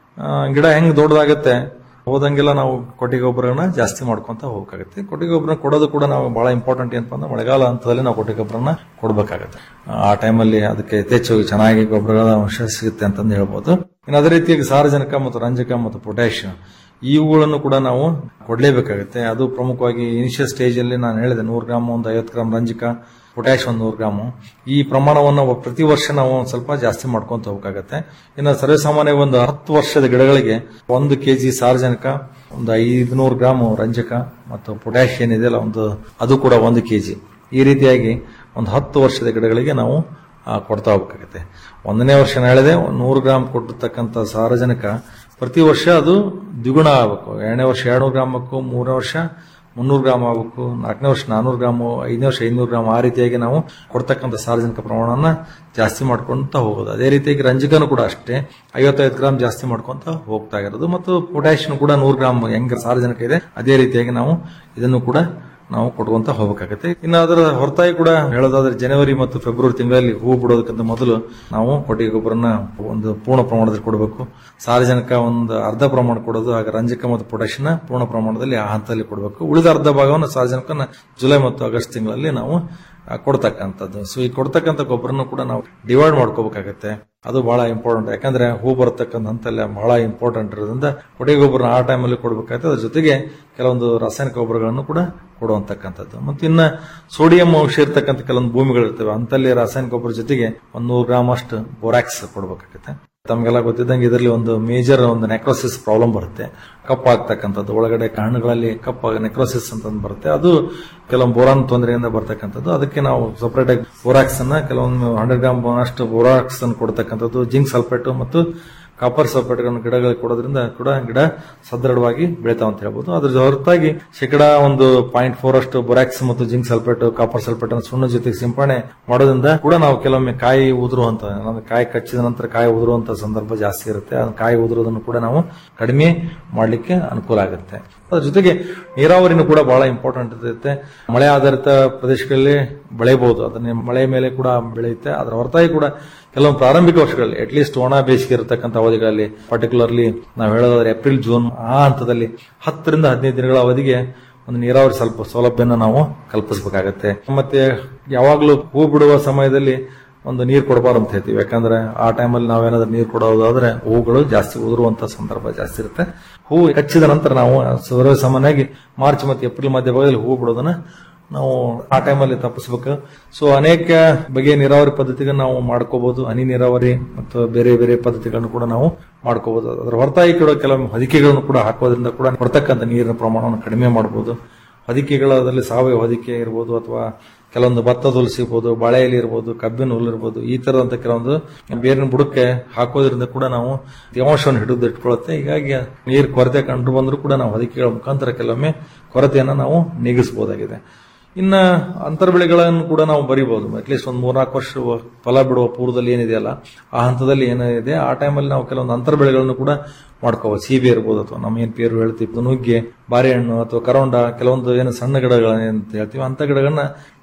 ಗಿಡ ಹೆಂಗ್ ದೊಡ್ಡದಾಗುತ್ತೆ ಹೋದಂಗೆಲ್ಲ ನಾವು ಕೊಟ್ಟಿಗೆ ಗೊಬ್ಬರನ ಜಾಸ್ತಿ ಮಾಡ್ಕೊಂತ ಹೋಗಬೇಕಾಗುತ್ತೆ ಕೊಟ್ಟಿಗೆ ಗೊಬ್ಬರ ಕೊಡೋದು ಕೂಡ ನಾವು ಬಹಳ ಇಂಪಾರ್ಟೆಂಟ್ ಏನಪ್ಪ ಅಂದ್ರೆ ಮಳೆಗಾಲ ಹಂತದಲ್ಲಿ ನಾವು ಕೊಟ್ಟಿಗೆ ಗೊಬ್ಬರನ ಕೊಡಬೇಕಾಗುತ್ತೆ ಆ ಟೈಮಲ್ಲಿ ಅದಕ್ಕೆ ಯಥೇಚ್ಛವಾಗಿ ಚೆನ್ನಾಗಿ ಗೊಬ್ಬರಗಳ ಅಂಶ ಸಿಗುತ್ತೆ ಅಂತಂದು ಹೇಳ್ಬೋದು ಇನ್ನು ಅದೇ ರೀತಿಯಾಗಿ ಸಾರಜನಕ ಮತ್ತು ರಂಜಕ ಮತ್ತು ಪೊಟ್ಯಾಷಿಯಂ ಇವುಗಳನ್ನು ಕೂಡ ನಾವು ಕೊಡಲೇಬೇಕಾಗುತ್ತೆ ಅದು ಪ್ರಮುಖವಾಗಿ ಇನಿಷಿಯಲ್ ಸ್ಟೇಜ್ ಅಲ್ಲಿ ನಾನು ಹೇಳಿದೆ ನೂರು ಗ್ರಾಮ್ ಒಂದು ಐವತ್ತು ಗ್ರಾಮ್ ರಂಜಕ ಪೊಟ್ಯಾಶ್ ಒಂದು ನೂರು ಗ್ರಾಮು ಈ ಪ್ರಮಾಣವನ್ನು ಪ್ರತಿ ವರ್ಷ ನಾವು ಒಂದು ಸ್ವಲ್ಪ ಜಾಸ್ತಿ ಮಾಡ್ಕೊಂತ ಹೋಗಬೇಕಾಗತ್ತೆ ಇನ್ನು ಸರ್ವೇಸಾಮಾನ್ಯ ಒಂದು ಹತ್ತು ವರ್ಷದ ಗಿಡಗಳಿಗೆ ಒಂದು ಕೆಜಿ ಸಾರಜನಕ ಒಂದು ಐದುನೂರು ಗ್ರಾಮ್ ರಂಜಕ ಮತ್ತು ಪೊಟ್ಯಾಶ್ ಏನಿದೆಯಲ್ಲ ಒಂದು ಅದು ಕೂಡ ಒಂದು ಕೆಜಿ ಈ ರೀತಿಯಾಗಿ ಒಂದು ಹತ್ತು ವರ್ಷದ ಗಿಡಗಳಿಗೆ ನಾವು ಆ, ಕೊಡ್ತಾ ಹೋಗ್ಬೇಕಾಗತ್ತೆ ಒಂದನೇ ವರ್ಷ ನಾನು ಹೇಳಿದೆ ಒಂದು ನೂರು ಗ್ರಾಮ್ ಕೊಟ್ಟಿರ್ತಕ್ಕಂಥ ಸಾರಜನಕ ಪ್ರತಿ ವರ್ಷ ಅದು ದ್ವಿಗುಣ ಆಗಬೇಕು ಎರಡನೇ ವರ್ಷ ಎರಡ್ನೂರು ಗ್ರಾಮ್ ಆಗಬೇಕು ಮೂರನೇ ವರ್ಷ ಮುನ್ನೂರು ಗ್ರಾಮ್ ಆಗಬೇಕು ನಾಲ್ಕನೇ ವರ್ಷ ನಾನೂರು ಗ್ರಾಮು ಐದನೇ ವರ್ಷ ಐನೂರು ಗ್ರಾಮ್ ಆ ರೀತಿಯಾಗಿ ನಾವು ಕೊಡ್ತಕ್ಕಂಥ ಸಾರ್ವಜನಿಕ ಪ್ರಮಾಣನ ಜಾಸ್ತಿ ಮಾಡ್ಕೊಂತ ಹೋಗೋದು ಅದೇ ರೀತಿಯಾಗಿ ರಂಜಕನು ಕೂಡ ಅಷ್ಟೇ ಐವತ್ತೈದು ಗ್ರಾಮ್ ಜಾಸ್ತಿ ಮಾಡ್ಕೊಂತ ಹೋಗ್ತಾ ಇರೋದು ಮತ್ತು ಪೊಟ್ಯಾಷಿಯಂ ಕೂಡ ನೂರು ಗ್ರಾಮ್ ಹೆಂಗ್ ಸಾರ್ವಜನಿಕ ಇದೆ ಅದೇ ರೀತಿಯಾಗಿ ನಾವು ಇದನ್ನು ಕೂಡ ನಾವು ಕೊಡುವಂತ ಹೋಗಬೇಕಾಗುತ್ತೆ ಇನ್ನು ಅದರ ಹೊರತಾಗಿ ಕೂಡ ಹೇಳೋದಾದ್ರೆ ಜನವರಿ ಮತ್ತು ಫೆಬ್ರವರಿ ತಿಂಗಳಲ್ಲಿ ಹೂ ಬಿಡೋದಕ್ಕಿಂತ ಮೊದಲು ನಾವು ಕೊಟ್ಟಿಗೆ ಗೊಬ್ಬರನ ಒಂದು ಪೂರ್ಣ ಪ್ರಮಾಣದಲ್ಲಿ ಕೊಡಬೇಕು ಸಾರಜನಕ ಒಂದು ಅರ್ಧ ಪ್ರಮಾಣ ಕೊಡೋದು ಹಾಗೆ ರಂಜಕ ಮತ್ತು ಪೊಟ್ಯಾಷಿಯಂ ಪೂರ್ಣ ಪ್ರಮಾಣದಲ್ಲಿ ಆ ಹಂತದಲ್ಲಿ ಕೊಡಬೇಕು ಉಳಿದ ಅರ್ಧ ಭಾಗವನ್ನು ಸಾರಜನಕನ ಜುಲೈ ಮತ್ತು ಆಗಸ್ಟ್ ತಿಂಗಳಲ್ಲಿ ನಾವು ಆ, ಕೊಡ್ತಕ್ಕಂಥದ್ದು ಸೊ ಈ ಕೊಡ್ತಕ್ಕಂಥ ಗೊಬ್ಬರನ್ನು ಕೂಡ ನಾವು ಡಿವೈಡ್ ಮಾಡ್ಕೋಬೇಕಾಗತ್ತೆ ಅದು ಬಹಳ ಇಂಪಾರ್ಟೆಂಟ್ ಯಾಕಂದ್ರೆ ಹೂ ಬರತಕ್ಕಂಥ ಹಂತಲ್ಲ ಬಹಳ ಇಂಪಾರ್ಟೆಂಟ್ ಇರೋದ್ರಿಂದ ಕೊಟ್ಟಿಗೆ ಗೊಬ್ಬರ ಆ ಟೈಮಲ್ಲಿ ಕೊಡಬೇಕಾಗುತ್ತೆ ಅದ್ರ ಜೊತೆಗೆ ಕೆಲವೊಂದು ರಾಸಾಯನಿಕ ಗೊಬ್ಬರಗಳನ್ನು ಕೂಡ ಕೊಡುವಂತಕ್ಕಂಥದ್ದು ಮತ್ತು ಇನ್ನ ಸೋಡಿಯಂ ಅಂಶ ಇರ್ತಕ್ಕಂಥ ಕೆಲವೊಂದು ಭೂಮಿಗಳಿರ್ತವೆ ಅಂತಲ್ಲಿ ರಾಸಾಯನಿಕ ಗೊಬ್ಬರ ಜೊತೆಗೆ ಒಂದು ನೂರು ಗ್ರಾಮ್ ಅಷ್ಟು ಬೋರಾಕ್ಸ್ ಕೊಡಬೇಕಾಗುತ್ತೆ ತಮಗೆಲ್ಲ ಗೊತ್ತಿದ್ದಂಗೆ ಇದರಲ್ಲಿ ಒಂದು ಮೇಜರ್ ಒಂದು ನೆಕ್ರೋಸಿಸ್ ಪ್ರಾಬ್ಲಮ್ ಬರುತ್ತೆ ಕಪ್ಪಾಗ್ತಕ್ಕಂಥದ್ದು ಒಳಗಡೆ ಕಣ್ಣುಗಳಲ್ಲಿ ಕಪ್ಪ ನೆಕ್ರೋಸಿಸ್ ಅಂತ ಬರುತ್ತೆ ಅದು ಕೆಲವೊಂದು ಬೋರಾನ್ ತೊಂದರೆಯಿಂದ ಬರ್ತಕ್ಕಂಥದ್ದು ಅದಕ್ಕೆ ನಾವು ಸಪರೇಟ್ ಆಗಿ ಬೋರಾಕ್ಸ್ ಅನ್ನ ಕೆಲವೊಂದು ಹಂಡ್ರೆಡ್ ಗ್ರಾಮ್ ಅಷ್ಟು ಬೋರಾಕ್ಸ್ ಅನ್ನು ಕೊಡ್ತಕ್ಕಂಥದ್ದು ಜಿಂಕ್ ಸಲ್ಫೇಟ್ ಮತ್ತು ಕಾಪರ್ ಸಲ್ಫೇಟ್ಗಳನ್ನು ಗಿಡಗಳಿಗೆ ಕೊಡೋದ್ರಿಂದ ಕೂಡ ಗಿಡ ಸದೃಢವಾಗಿ ಬೆಳಿತಾವ ಅಂತ ಹೇಳ್ಬೋದು ಅದ್ರ ಹೊರತಾಗಿ ಶೇಕಡ ಒಂದು ಪಾಯಿಂಟ್ ಫೋರ್ ಅಷ್ಟು ಬೊರಾಕ್ಸ್ ಮತ್ತು ಜಿಂಕ್ ಸಲ್ಫೇಟ್ ಕಾಪರ್ ಸಲ್ಫೇಟ್ ಅನ್ನು ಸುಣ್ಣ ಜೊತೆಗೆ ಸಿಂಪಡಣೆ ಮಾಡೋದ್ರಿಂದ ಕೂಡ ನಾವು ಕೆಲವೊಮ್ಮೆ ಕಾಯಿ ಉದುರುವಂತ ಅಂದ್ರೆ ಕಾಯಿ ಕಚ್ಚಿದ ನಂತರ ಕಾಯಿ ಉದುರುವಂತ ಸಂದರ್ಭ ಜಾಸ್ತಿ ಇರುತ್ತೆ ಆ ಕಾಯಿ ಉದುರೋದನ್ನು ಕೂಡ ನಾವು ಕಡಿಮೆ ಮಾಡ್ಲಿಕ್ಕೆ ಅನುಕೂಲ ಆಗುತ್ತೆ ಅದ್ರ ಜೊತೆಗೆ ನೀರಾವರಿನೂ ಕೂಡ ಬಹಳ ಇಂಪಾರ್ಟೆಂಟ್ ಇರುತ್ತೆ ಮಳೆ ಆಧಾರಿತ ಪ್ರದೇಶಗಳಲ್ಲಿ ಬೆಳೆಯಬಹುದು ಅದನ್ನ ಮಳೆ ಮೇಲೆ ಕೂಡ ಬೆಳೆಯುತ್ತೆ ಅದರ ಹೊರತಾಗಿ ಕೂಡ ಕೆಲವೊಂದು ಪ್ರಾರಂಭಿಕ ವರ್ಷಗಳಲ್ಲಿ ಅಟ್ಲೀಸ್ಟ್ ಒಣ ಬೇಸಿಗೆ ಇರತಕ್ಕಂಥ ಅವಧಿಗಳಲ್ಲಿ ಪರ್ಟಿಕ್ಯುಲರ್ಲಿ ನಾವು ಹೇಳೋದಾದ್ರೆ ಏಪ್ರಿಲ್ ಜೂನ್ ಆ ಹಂತದಲ್ಲಿ ಹತ್ತರಿಂದ ಹದಿನೈದು ದಿನಗಳ ಅವಧಿಗೆ ಒಂದು ನೀರಾವರಿ ಸ್ವಲ್ಪ ಸೌಲಭ್ಯನ ನಾವು ಕಲ್ಪಿಸಬೇಕಾಗತ್ತೆ ಮತ್ತೆ ಯಾವಾಗಲೂ ಹೂ ಬಿಡುವ ಸಮಯದಲ್ಲಿ ಒಂದು ನೀರು ಕೊಡಬಾರ್ದು ಅಂತ ಹೇಳ್ತೀವಿ ಯಾಕಂದ್ರೆ ಆ ಟೈಮಲ್ಲಿ ನಾವೇನಾದ್ರೂ ನೀರು ಕೊಡೋದಾದ್ರೆ ಹೂಗಳು ಜಾಸ್ತಿ ಉದುರುವಂತ ಸಂದರ್ಭ ಜಾಸ್ತಿ ಇರುತ್ತೆ ಹೂ ಕಚ್ಚಿದ ನಂತರ ನಾವು ಸರ್ವೇ ಸಾಮಾನ್ಯವಾಗಿ ಮಾರ್ಚ್ ಮತ್ತು ಏಪ್ರಿಲ್ ಮಧ್ಯಭಾಗದಲ್ಲಿ ಹೂ ಬಿಡೋದನ್ನ ನಾವು ಆ ಟೈಮಲ್ಲಿ ತಪ್ಪಿಸ್ಬೇಕು ಸೊ ಅನೇಕ ಬಗೆಯ ನೀರಾವರಿ ಪದ್ಧತಿಗಳನ್ನ ನಾವು ಮಾಡ್ಕೋಬಹುದು ಹನಿ ನೀರಾವರಿ ಮತ್ತು ಬೇರೆ ಬೇರೆ ಪದ್ಧತಿಗಳನ್ನು ಕೂಡ ನಾವು ಮಾಡ್ಕೋಬಹುದು ಅದರ ಹೊರತಾಗಿ ಕೂಡ ಕೆಲವೊಮ್ಮೆ ಹೊದಿಕೆಗಳನ್ನು ಕೂಡ ಹಾಕೋದ್ರಿಂದ ಕೂಡ ಕೊಡ್ತಕ್ಕಂಥ ನೀರಿನ ಪ್ರಮಾಣವನ್ನು ಕಡಿಮೆ ಮಾಡಬಹುದು ಹೊದಿಕೆಗಳಲ್ಲಿ ಸಾವಯವ ಹೊದಿಕೆ ಇರ್ಬೋದು ಅಥವಾ ಕೆಲವೊಂದು ಭತ್ತದ ಹುಲ್ಲು ಸಿಗ್ಬೋದು ಬಾಳೆ ಎಲೆ ಇರ್ಬೋದು ಕಬ್ಬಿನ ಹುಲ್ಲು ಇರ್ಬೋದು ಈ ತರದಂತ ಕೆಲವೊಂದು ಬೇರಿನ ಬುಡಕ್ಕೆ ಹಾಕೋದ್ರಿಂದ ಕೂಡ ನಾವು ತೇವಾಂಶವನ್ನು ಹಿಡಿದು ಇಟ್ಕೊಳ್ಳುತ್ತೆ ಹೀಗಾಗಿ ನೀರು ಕೊರತೆ ಕಂಡು ಬಂದರೂ ಕೂಡ ನಾವು ಹೊದಿಕೆಗಳ ಮುಖಾಂತರ ಕೆಲವೊಮ್ಮೆ ಕೊರತೆಯನ್ನು ನಾವು ನೀಗಿಸಬಹುದಾಗಿದೆ ಇನ್ನ ಅಂತರ ಬೆಳೆಗಳನ್ನು ಕೂಡ ನಾವು ಬರಿಬಹುದು ಅಟ್ಲೀಸ್ಟ್ ಒಂದು ಮೂರ್ನಾಲ್ಕು ವರ್ಷ ಫಲ ಬಿಡುವ ಪೂರ್ವದಲ್ಲಿ ಏನಿದೆಯಲ್ಲ ಆ ಹಂತದಲ್ಲಿ ಏನಿದೆ ಆ ಟೈಮಲ್ಲಿ ನಾವು ಕೆಲವೊಂದು ಅಂತರ ಬೆಳೆಗಳನ್ನು ಕೂಡ ಮಾಡ್ಕೋಬಹುದು ಸೀಬೆ ಇರ್ಬೋದು ಅಥವಾ ನಮ್ಮ ಏನ್ ಪೇರು ಹೇಳ್ತೀವಿ ನುಗ್ಗೆ ಬಾರೆಹಣ್ಣು ಅಥವಾ ಕರೋಂಡ ಕೆಲವೊಂದು ಏನು ಸಣ್ಣ ಗಿಡಗಳನ್ನ ಅಂತ ಹೇಳ್ತೀವಿ ಅಂತ ಗಿಡಗಳನ್ನ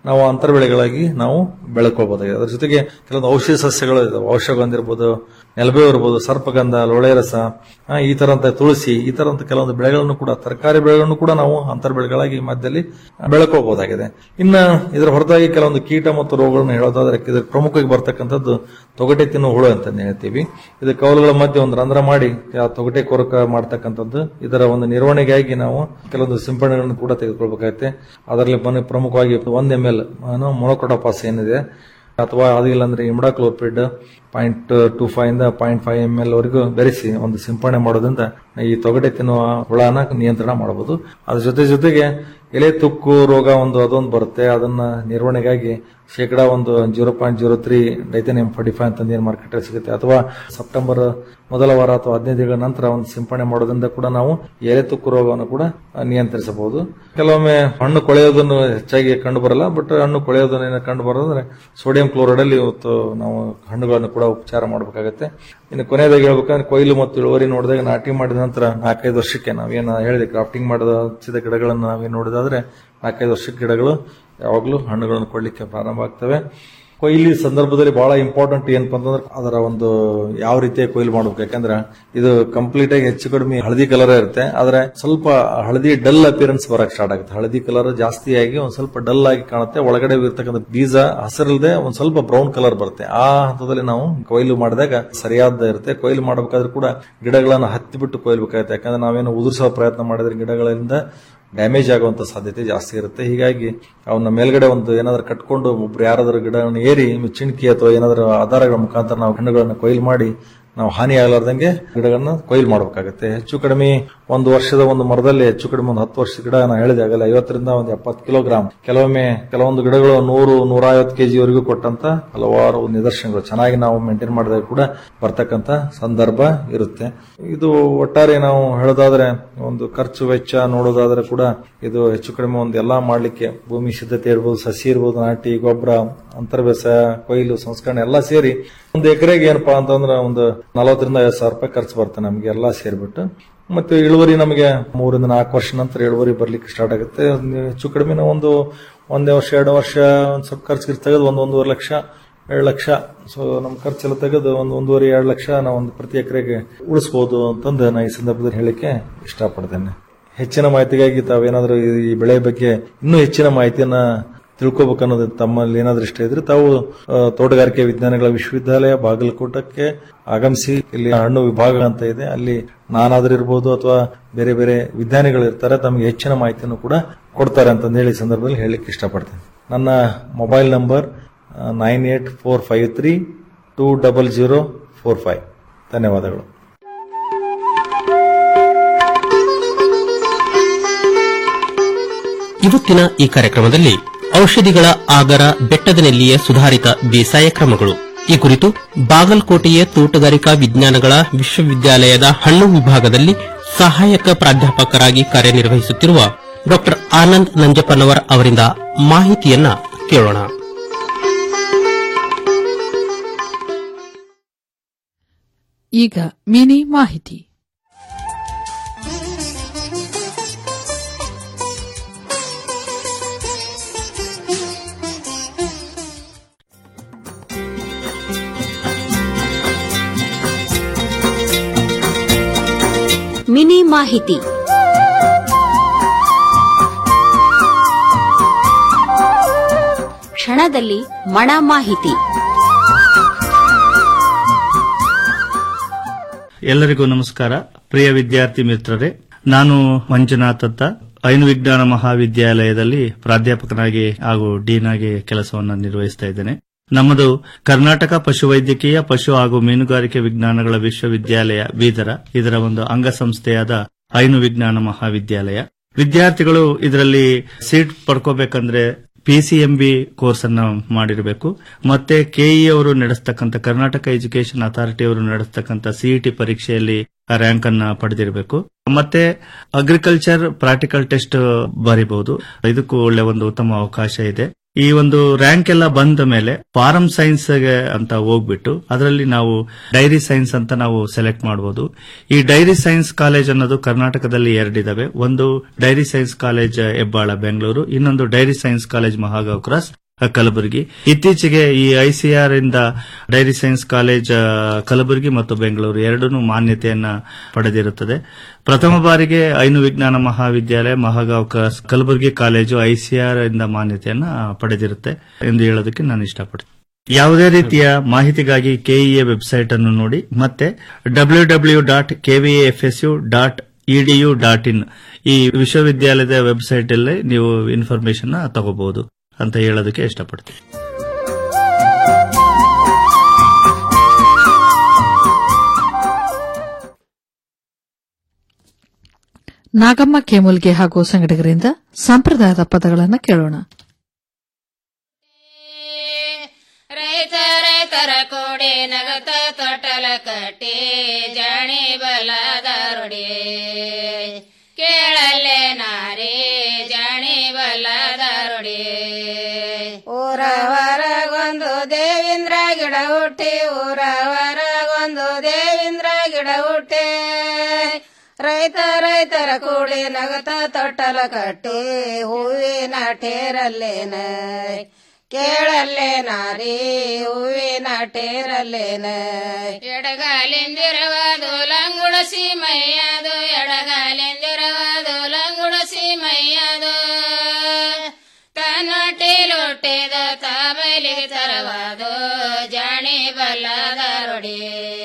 ನಾವು ಅಂತರ ಬೆಳೆಗಳಾಗಿ ನಾವು ಬೆಳ್ಕೋಬಹುದಾಗಿದೆ ಅದ್ರ ಜೊತೆಗೆ ಕೆಲವೊಂದು ಔಷಧಿ ಸಸ್ಯಗಳು ಇದಾವೆ ಔಷಧಗಂಧ ಇರ್ಬೋದು ನೆಲಬೇವು ಇರ್ಬೋದು ಸರ್ಪಗಂಧ ಲೋಳೆ ರಸ ಆ, ಈ ತರಂತ ತುಳಸಿ ಈ ತರಂತ ಕೆಲವೊಂದು ಬೆಳೆಗಳನ್ನು ಕೂಡ ತರಕಾರಿ ಬೆಳೆಗಳನ್ನು ಕೂಡ ನಾವು ಅಂತರ ಬೆಳೆಗಳಾಗಿ ಮಧ್ಯದಲ್ಲಿ ಬೆಳ್ಕೋಬಹುದಾಗಿದೆ ಇನ್ನ ಇದರ ಹೊರತಾಗಿ ಕೆಲವೊಂದು ಕೀಟ ಮತ್ತು ರೋಗಗಳನ್ನು ಹೇಳೋದಾದ್ರೆ ಇದರ ಪ್ರಮುಖವಾಗಿ ಬರ್ತಕ್ಕಂಥದ್ದು ತೊಗಟೆ ತಿನ್ನುವ ಹುಳು ಅಂತ ಹೇಳ್ತೀವಿ ಇದು ಕವಲುಗಳ ಮಧ್ಯೆ ಒಂದು ರಂಧ್ರ ಮಾಡಿ ಆ ತೊಗಟೆ ಕೊರಕ ಮಾಡ್ತಕ್ಕಂಥದ್ದು ಇದರ ಒಂದು ನಿರ್ವಹಣೆಗಾಗಿ ನಾವು ಕೆಲವೊಂದು ಸಿಂಪಡಣೆಗಳನ್ನು ಕೂಡ ತೆಗೆದುಕೊಳ್ಬೇಕಾಗುತ್ತೆ ಅದರಲ್ಲಿ ಮನೆ ಪ್ರಮುಖವಾಗಿ ಒಂದ್ ಎಂ ಎಲ್ ಮೊನೊಕೊಟೋಪಾಸ್ ಏನಿದೆ ಅಥವಾ ಅದಿಲ್ಲ ಅಂದ್ರೆ ಇಮ್ಡಾಕ್ಲೋರ್ಪಿಡ್ ಪಾಯಿಂಟ್ ಟೂ ಫೈವ್ ಇಂದ ಪಾಯಿಂಟ್ ಫೈವ್ ಎಂ ಎಲ್ ವರೆಗೂ ಬೆರೆಸಿ ಒಂದು ಸಿಂಪಡಣೆ ಮಾಡೋದ್ರಿಂದ ಈ ತೊಗಟೆ ತಿನ್ನುವ ಹುಳನ ನಿಯಂತ್ರಣ ಮಾಡಬಹುದು ಅದ್ರ ಜೊತೆ ಜೊತೆಗೆ ಎಲೆ ತುಕ್ಕು ರೋಗ ಒಂದು ಅದೊಂದು ಬರುತ್ತೆ ಅದನ್ನ ನಿರ್ವಹಣೆಗಾಗಿ ಶೇಕಡಾ ಒಂದು zero point zero three Dithane M forty five ಅಂತ ಏನು ಮಾರ್ಕೆಟ್ ಸಿಗುತ್ತೆ ಅಥವಾ ಸೆಪ್ಟೆಂಬರ್ ಮೊದಲ ವಾರ ಅಥವಾ ಹದಿನೈದು ದಿನಗಳ ನಂತರ ಒಂದು ಸಿಂಪಡಣೆ ಮಾಡೋದ್ರಿಂದ ಕೂಡ ನಾವು ಎಲೆ ತುಕ್ಕು ರೋಗವನ್ನು ಕೂಡ ನಿಯಂತ್ರಿಸಬಹುದು ಕೆಲವೊಮ್ಮೆ ಹಣ್ಣು ಕೊಳೆಯೋದನ್ನು ಹೆಚ್ಚಾಗಿ ಕಂಡು ಬರಲ್ಲ ಬಟ್ ಹಣ್ಣು ಕೊಳೆಯೋದನ್ನ ಕಂಡು ಬರೋದಂದ್ರೆ ಸೋಡಿಯಂ ಕ್ಲೋರೈಡ್ ಅಲ್ಲಿ ಇವತ್ತು ನಾವು ಹಣ್ಣುಗಳನ್ನು ಕೂಡ ಉಪಚಾರ ಮಾಡಬೇಕಾಗತ್ತೆ ಇನ್ನು ಕೊನೆಯದಾಗಿ ಹೇಳ್ಬೇಕಂದ್ರೆ ಕೊಯ್ಲು ಮತ್ತು ಇಳುವರಿ ನೋಡಿದಾಗ ನಾಟಿ ಮಾಡಿದ ನಂತರ ನಾಲ್ಕೈದು ವರ್ಷಕ್ಕೆ ನಾವೇನು ಹೇಳಿದೆ ಕ್ರಾಫ್ಟಿಂಗ್ ಮಾಡಿದ ಹಚ್ಚಿದ ಗಿಡಗಳನ್ನು ನಾವೇನು ನೋಡಿದಾದ್ರೆ ನಾಲ್ಕೈದು ವರ್ಷಕ್ಕೆ ಗಿಡಗಳು ಯಾವಾಗಲೂ ಹಣ್ಣುಗಳನ್ನು ಕೊಡ್ಲಿಕ್ಕೆ ಪ್ರಾರಂಭ ಆಗ್ತವೆ ಕೊಯ್ಲಿ ಸಂದರ್ಭದಲ್ಲಿ ಬಹಳ ಇಂಪಾರ್ಟೆಂಟ್ ಏನಪ್ಪ ಅಂತಂದ್ರೆ ಅದರ ಒಂದು ಯಾವ ರೀತಿಯ ಕೊಯ್ಲು ಮಾಡ್ಬೇಕು ಯಾಕಂದ್ರೆ ಇದು ಕಂಪ್ಲೀಟ್ ಆಗಿ ಹೆಚ್ಚು ಕಡಿಮೆ ಹಳದಿ ಕಲರ್ ಇರುತ್ತೆ ಆದ್ರೆ ಸ್ವಲ್ಪ ಹಳದಿ ಡಲ್ ಅಪಿಯರೆನ್ಸ್ ಬರಕ್ ಸ್ಟಾರ್ಟ್ ಆಗುತ್ತೆ ಹಳದಿ ಕಲರ್ ಜಾಸ್ತಿ ಆಗಿ ಒಂದ್ ಸ್ವಲ್ಪ ಡಲ್ ಆಗಿ ಕಾಣುತ್ತೆ ಒಳಗಡೆ ಇರ್ತಕ್ಕಂಥ ಬೀಜ ಹಸಿರಿಲ್ಲದೆ ಒಂದ್ ಸ್ವಲ್ಪ ಬ್ರೌನ್ ಕಲರ್ ಬರುತ್ತೆ ಆ ಹಂತದಲ್ಲಿ ನಾವು ಕೊಯ್ಲು ಮಾಡಿದಾಗ ಸರಿಯಾದ ಇರುತ್ತೆ ಕೊಯ್ಲು ಮಾಡಬೇಕಾದ್ರೂ ಕೂಡ ಗಿಡಗಳನ್ನು ಹತ್ತಿ ಬಿಟ್ಟು ಕೊಯ್ಲ್ಬೇಕಾಗುತ್ತೆ ಯಾಕಂದ್ರೆ ನಾವೇನು ಉದುರಿಸೋ ಪ್ರಯತ್ನ ಮಾಡಿದ್ರೆ ಗಿಡಗಳಿಂದ ಡ್ಯಾಮೇಜ್ ಆಗುವಂತ ಸಾಧ್ಯತೆ ಜಾಸ್ತಿ ಇರುತ್ತೆ ಹೀಗಾಗಿ ಅವನ್ನ ಮೇಲ್ಗಡೆ ಒಂದು ಏನಾದ್ರೂ ಕಟ್ಕೊಂಡು ಒಬ್ರು ಯಾರಾದ್ರೂ ಗಿಡವನ್ನು ಏರಿ ಚಿಣಕಿ ಅಥವಾ ಏನಾದ್ರೂ ಆಧಾರಗಳ ಮುಖಾಂತರ ನಾವು ಹಣ್ಣುಗಳನ್ನ ಕೊಯ್ಲು ಮಾಡಿ ನಾವು ಹಾನಿ ಆಗಲಾರ್ದಂಗೆ ಗಿಡಗಳನ್ನ ಕೊಯ್ಲು ಮಾಡಬೇಕಾಗುತ್ತೆ ಹೆಚ್ಚು ಕಡಿಮೆ ಒಂದು ವರ್ಷದ ಒಂದು ಮರದಲ್ಲಿ ಹೆಚ್ಚು ಕಡಿಮೆ ಒಂದು ಹತ್ತು ವರ್ಷದ ಗಿಡ ನಾನು ಹೇಳಿದೆ ಆಗಲ್ಲ ಐವತ್ತರಿಂದ ಒಂದು ಎಪ್ಪತ್ತು ಕಿಲೋಗ್ರಾಮ್ ಕೆಲವೊಮ್ಮೆ ಕೆಲವೊಂದು ಗಿಡಗಳು ನೂರು ನೂರೈವತ್ತು ಕೆಜಿ ವರೆಗೂ ಕೊಟ್ಟಂತ ಹಲವಾರು ನಿದರ್ಶನಗಳು ಚೆನ್ನಾಗಿ ನಾವು ಮೇಂಟೈನ್ ಮಾಡಿದಾಗ ಕೂಡ ಬರ್ತಕ್ಕಂತ ಸಂದರ್ಭ ಇರುತ್ತೆ ಇದು ಒಟ್ಟಾರೆ ನಾವು ಹೇಳೋದಾದ್ರೆ ಒಂದು ಖರ್ಚು ವೆಚ್ಚ ನೋಡೋದಾದ್ರೆ ಕೂಡ ಇದು ಹೆಚ್ಚು ಕಡಿಮೆ ಒಂದು ಎಲ್ಲಾ ಮಾಡ್ಲಿಕ್ಕೆ ಭೂಮಿ ಸಿದ್ಧತೆ ಇರ್ಬೋದು ಸಸಿ ಇರ್ಬೋದು ನಾಟಿ ಗೊಬ್ಬರ ಅಂತರ ಬೇಸಾಯ ಕೊಯ್ಲು ಸಂಸ್ಕರಣೆ ಎಲ್ಲ ಸೇರಿ ಒಂದು ಎಕರೆಗೆ ಏನಪ್ಪಾ ಅಂತಂದ್ರೆ ಒಂದು ನಲವತ್ತರಿಂದ ಐವತ್ತು ಸಾವಿರ ರೂಪಾಯಿ ಖರ್ಚು ಬರುತ್ತೆ ನಮಗೆ ಎಲ್ಲ ಸೇರಿಬಿಟ್ಟು ಮತ್ತೆ ಇಳುವರಿ ನಮಗೆ ಮೂರಿಂದ ನಾಲ್ಕು ವರ್ಷ ನಂತರ ಇಳುವರಿ ಬರ್ಲಿಕ್ಕೆ ಸ್ಟಾರ್ಟ್ ಆಗುತ್ತೆ ಒಂದು ಹೆಚ್ಚು ಕಡಿಮೆ ನಾವು ಒಂದು ಒಂದೇ ವರ್ಷ ಎರಡು ವರ್ಷ ಒಂದು ಸ್ವಲ್ಪ ಖರ್ಚು ತೆಗೆದು ಒಂದು ಒಂದೂವರೆ ಲಕ್ಷ ಎರಡು ಲಕ್ಷ ಸೊ ನಮ್ಮ ಖರ್ಚೆಲ್ಲ ತೆಗೆದು ಒಂದು ಒಂದೂವರೆ ಎರಡು ಲಕ್ಷ ನಾವು ಒಂದು ಪ್ರತಿ ಎಕರೆಗೆ ಉಳಿಸ್ಬೋದು ಅಂತಂದು ನಾನು ಈ ಸಂದರ್ಭದಲ್ಲಿ ಹೇಳಿಕ್ಕೆ ಇಷ್ಟಪಡ್ತೇನೆ ಹೆಚ್ಚಿನ ಮಾಹಿತಿಗಾಗಿ ತಾವೇನಾದ್ರೂ ಈ ಬೆಳೆ ಬಗ್ಗೆ ಇನ್ನೂ ಹೆಚ್ಚಿನ ಮಾಹಿತಿಯನ್ನ ತಿಳ್ಕೊಬೇಕನ್ನೋದು ತಮ್ಮಲ್ಲಿ ಏನಾದ್ರೂ ಇಷ್ಟ ಇದ್ರೆ ತಾವು ಆ, ತೋಟಗಾರಿಕೆ ವಿಜ್ಞಾನಗಳ ವಿಶ್ವವಿದ್ಯಾಲಯ ಬಾಗಲಕೋಟಕ್ಕೆ ಆಗಮಿಸಿ ಇಲ್ಲಿ ಹಣ್ಣು ವಿಭಾಗ ಅಂತ ಇದೆ ಅಲ್ಲಿ ನಾನಾದ್ರೂ ಇರ್ಬೋದು ಅಥವಾ ಬೇರೆ ಬೇರೆ ವಿಜ್ಞಾನಿಗಳು ಇರ್ತಾರೆ ತಮಗೆ ಹೆಚ್ಚಿನ ಮಾಹಿತಿಯನ್ನು ಕೂಡ ಕೊಡ್ತಾರೆ ಅಂತ ಹೇಳಿ ಈ ಸಂದರ್ಭದಲ್ಲಿ ಹೇಳಲಿಕ್ಕೆ ಇಷ್ಟಪಡ್ತೇನೆ ನನ್ನ mobile number nine eight four five three two double zero four five ಧನ್ಯವಾದಗಳು ಇವತ್ತಿನ ಈ ಕಾರ್ಯಕ್ರಮದಲ್ಲಿ ಔಷಧಿಗಳ ಆಗರ ಬೆಟ್ಟದ ನೆಲ್ಲಿಯ ಸುಧಾರಿತ ಬೇಸಾಯ ಕ್ರಮಗಳು ಈ ಕುರಿತು ಬಾಗಲಕೋಟೆಯ ತೋಟಗಾರಿಕಾ ವಿಜ್ಞಾನಗಳ ವಿಶ್ವವಿದ್ಯಾಲಯದ ಹಣ್ಣು ವಿಭಾಗದಲ್ಲಿ ಸಹಾಯಕ ಪ್ರಾಧ್ಯಾಪಕರಾಗಿ ಕಾರ್ಯನಿರ್ವಹಿಸುತ್ತಿರುವ ಡಾ ಆನಂದ್ ನಂಜಪ್ಪನವರ್ ಅವರಿಂದ ಮಾಹಿತಿಯನ್ನ ಕೇಳೋಣ ಈಗ ಮಿನಿ ಮಾಹಿತಿ ಮಿನಿ ಮಾಹಿತಿ ಕ್ಷಣದಲ್ಲಿ ಮಣ ಮಾಹಿತಿ ಎಲ್ಲರಿಗೂ ನಮಸ್ಕಾರ ಪ್ರಿಯ ವಿದ್ಯಾರ್ಥಿ ಮಿತ್ರರೇ ನಾನು ಮಂಜುನಾಥ್ ಅಂತ ಐನು ವಿಜ್ಞಾನ ಮಹಾವಿದ್ಯಾಲಯದಲ್ಲಿ ಪ್ರಾಧ್ಯಾಪಕನಾಗಿ ಹಾಗೂ ಡೀನ್ ಆಗಿ ಕೆಲಸವನ್ನು ನಿರ್ವಹಿಸ್ತಾ ಇದ್ದೇನೆ ನಮ್ಮದು ಕರ್ನಾಟಕ ಪಶುವೈದ್ಯಕೀಯ ಪಶು ಹಾಗೂ ಮೀನುಗಾರಿಕೆ ವಿಜ್ಞಾನಗಳ ವಿಶ್ವವಿದ್ಯಾಲಯ ಬೀದರ ಇದರ ಒಂದು ಅಂಗಸಂಸ್ಥೆಯಾದ ಐನು ವಿಜ್ಞಾನ ಮಹಾವಿದ್ಯಾಲಯ ವಿದ್ಯಾರ್ಥಿಗಳು ಇದರಲ್ಲಿ ಸೀಟ್ ಪಡ್ಕೋಬೇಕಂದ್ರೆ ಪಿಸಿಎಂಬಿ ಕೋರ್ಸ್ ಅನ್ನ ಮಾಡಿರಬೇಕು ಮತ್ತೆ ಕೆಇ ಅವರು ನಡೆಸ್ತಕ್ಕಂಥ ಕರ್ನಾಟಕ ಎಜುಕೇಶನ್ ಅಥಾರಿಟಿ ಅವರು ನಡೆಸ್ತಕ್ಕಂಥ ಸಿಇಟಿ ಪರೀಕ್ಷೆಯಲ್ಲಿ ರ್ಯಾಂಕ್ ಅನ್ನ ಪಡೆದಿರಬೇಕು ಮತ್ತೆ ಅಗ್ರಿಕಲ್ಚರ್ ಪ್ರಾಕ್ಟಿಕಲ್ ಟೆಸ್ಟ್ ಬರೀಬಹುದು ಇದಕ್ಕೂ ಒಳ್ಳೆ ಒಂದು ಉತ್ತಮ ಅವಕಾಶ ಇದೆ ಈ ಒಂದು ರ್ಯಾಂಕ್ ಎಲ್ಲ ಬಂದ ಮೇಲೆ ಫಾರಂ ಸೈನ್ಸ್ ಅಂತ ಹೋಗ್ಬಿಟ್ಟು ಅದರಲ್ಲಿ ನಾವು ಡೈರಿ ಸೈನ್ಸ್ ಅಂತ ನಾವು ಸೆಲೆಕ್ಟ್ ಮಾಡಬಹುದು ಈ ಡೈರಿ ಸೈನ್ಸ್ ಕಾಲೇಜ್ ಅನ್ನೋದು ಕರ್ನಾಟಕದಲ್ಲಿ ಎರಡಿದಾವೆ ಒಂದು dairy science college Hebbal Bengaluru ಇನ್ನೊಂದು dairy science college Mahagaon cross Kalaburagi ಇತ್ತೀಚೆಗೆ ಈ ಐಸಿಆರ್ ಇಂದ ಡೈರಿ ಸೈನ್ಸ್ ಕಾಲೇಜ್ ಆ, ಕಲಬುರಗಿ ಮತ್ತು ಬೆಂಗಳೂರು ಎರಡೂ ಮಾನ್ಯತೆಯನ್ನ ಪಡೆದಿರುತ್ತದೆ ಪ್ರಥಮ ಬಾರಿಗೆ ಐನು ವಿಜ್ಞಾನ ಮಹಾವಿದ್ಯಾಲಯ Mahagaon cross Kalaburagi college ICAR ಇಂದ ಮಾನ್ಯತೆಯನ್ನ ಪಡೆದಿರುತ್ತೆ ಎಂದು ಹೇಳೋದಕ್ಕೆ ನಾನು ಇಷ್ಟಪಡ್ತೀನಿ ಯಾವುದೇ ರೀತಿಯ ಮಾಹಿತಿಗಾಗಿ ಕೆಇಎ ವೆಬ್ಸೈಟ್ ಅನ್ನು ನೋಡಿ ಮತ್ತೆ W W dot KVFSU dot EDU dot in ಈ ವಿಶ್ವವಿದ್ಯಾಲಯದ ವೆಬ್ಸೈಟ್ ಅಲ್ಲಿ ನೀವು ಇನ್ಫಾರ್ಮೇಶನ್ ತಗೋಬಹುದು ಅಂತ ಹೇಳೋದಕ್ಕೆ ಇಷ್ಟಪಡ್ತೀನಿ ನಾಗಮ್ಮ ಕೇಮುಲ್ಗೆ ಹಾಗೂ ಸಂಗಡಿಗರಿಂದ ಸಂಪ್ರದಾಯದ ಪದಗಳನ್ನು ಕೇಳೋಣ ರೈತ ರೈತರ ಕೋಡಿ ನಗತ ತೊಟ್ಟಲ ಕಟ್ಟಿ ಜಾಣಿ ಬಲದ ರುಡಿ ಕೇಳಲ್ಲೇ ನಾರಿ ಜಾಣಿ ಬಲದ ರುಡಿ ಊರ ಹೊರಗೊಂದು ದೇವೇಂದ್ರ ಗಿಡ ಹುಟ್ಟಿ ಊರ ಹೊರಗೊಂದು ದೇವೇಂದ್ರ ಗಿಡ ಹುಟ್ಟಿ ರೈತ ರೈತರ ಕೂಡಿ ನಗತ ತೊಟ್ಟಲ ಕಟ್ಟಿ ಹೂವಿನ ಟೇರಲ್ಲೇನ ಕೇಳಲ್ಲೇ ನಾರಿ ಹೂವಿನ ಟೇರಲ್ಲೇನ ಎಡಗಾಲಿಂದಿರವಾದು ಲಂಗುಡಸಿ ಮೈಯದು ಎಡಗಾಲಿಂದಿರವಾದು ಲಂಗುಡಸಿ ಮೈಯದು ತನ್ನೊಟ್ಟಿಲೊಟ್ಟಿದ ತಾಬಲಿಗೆ ತರವಾದು ಜಾಣಿ ಬಲ್ಲದ ರುಡಿ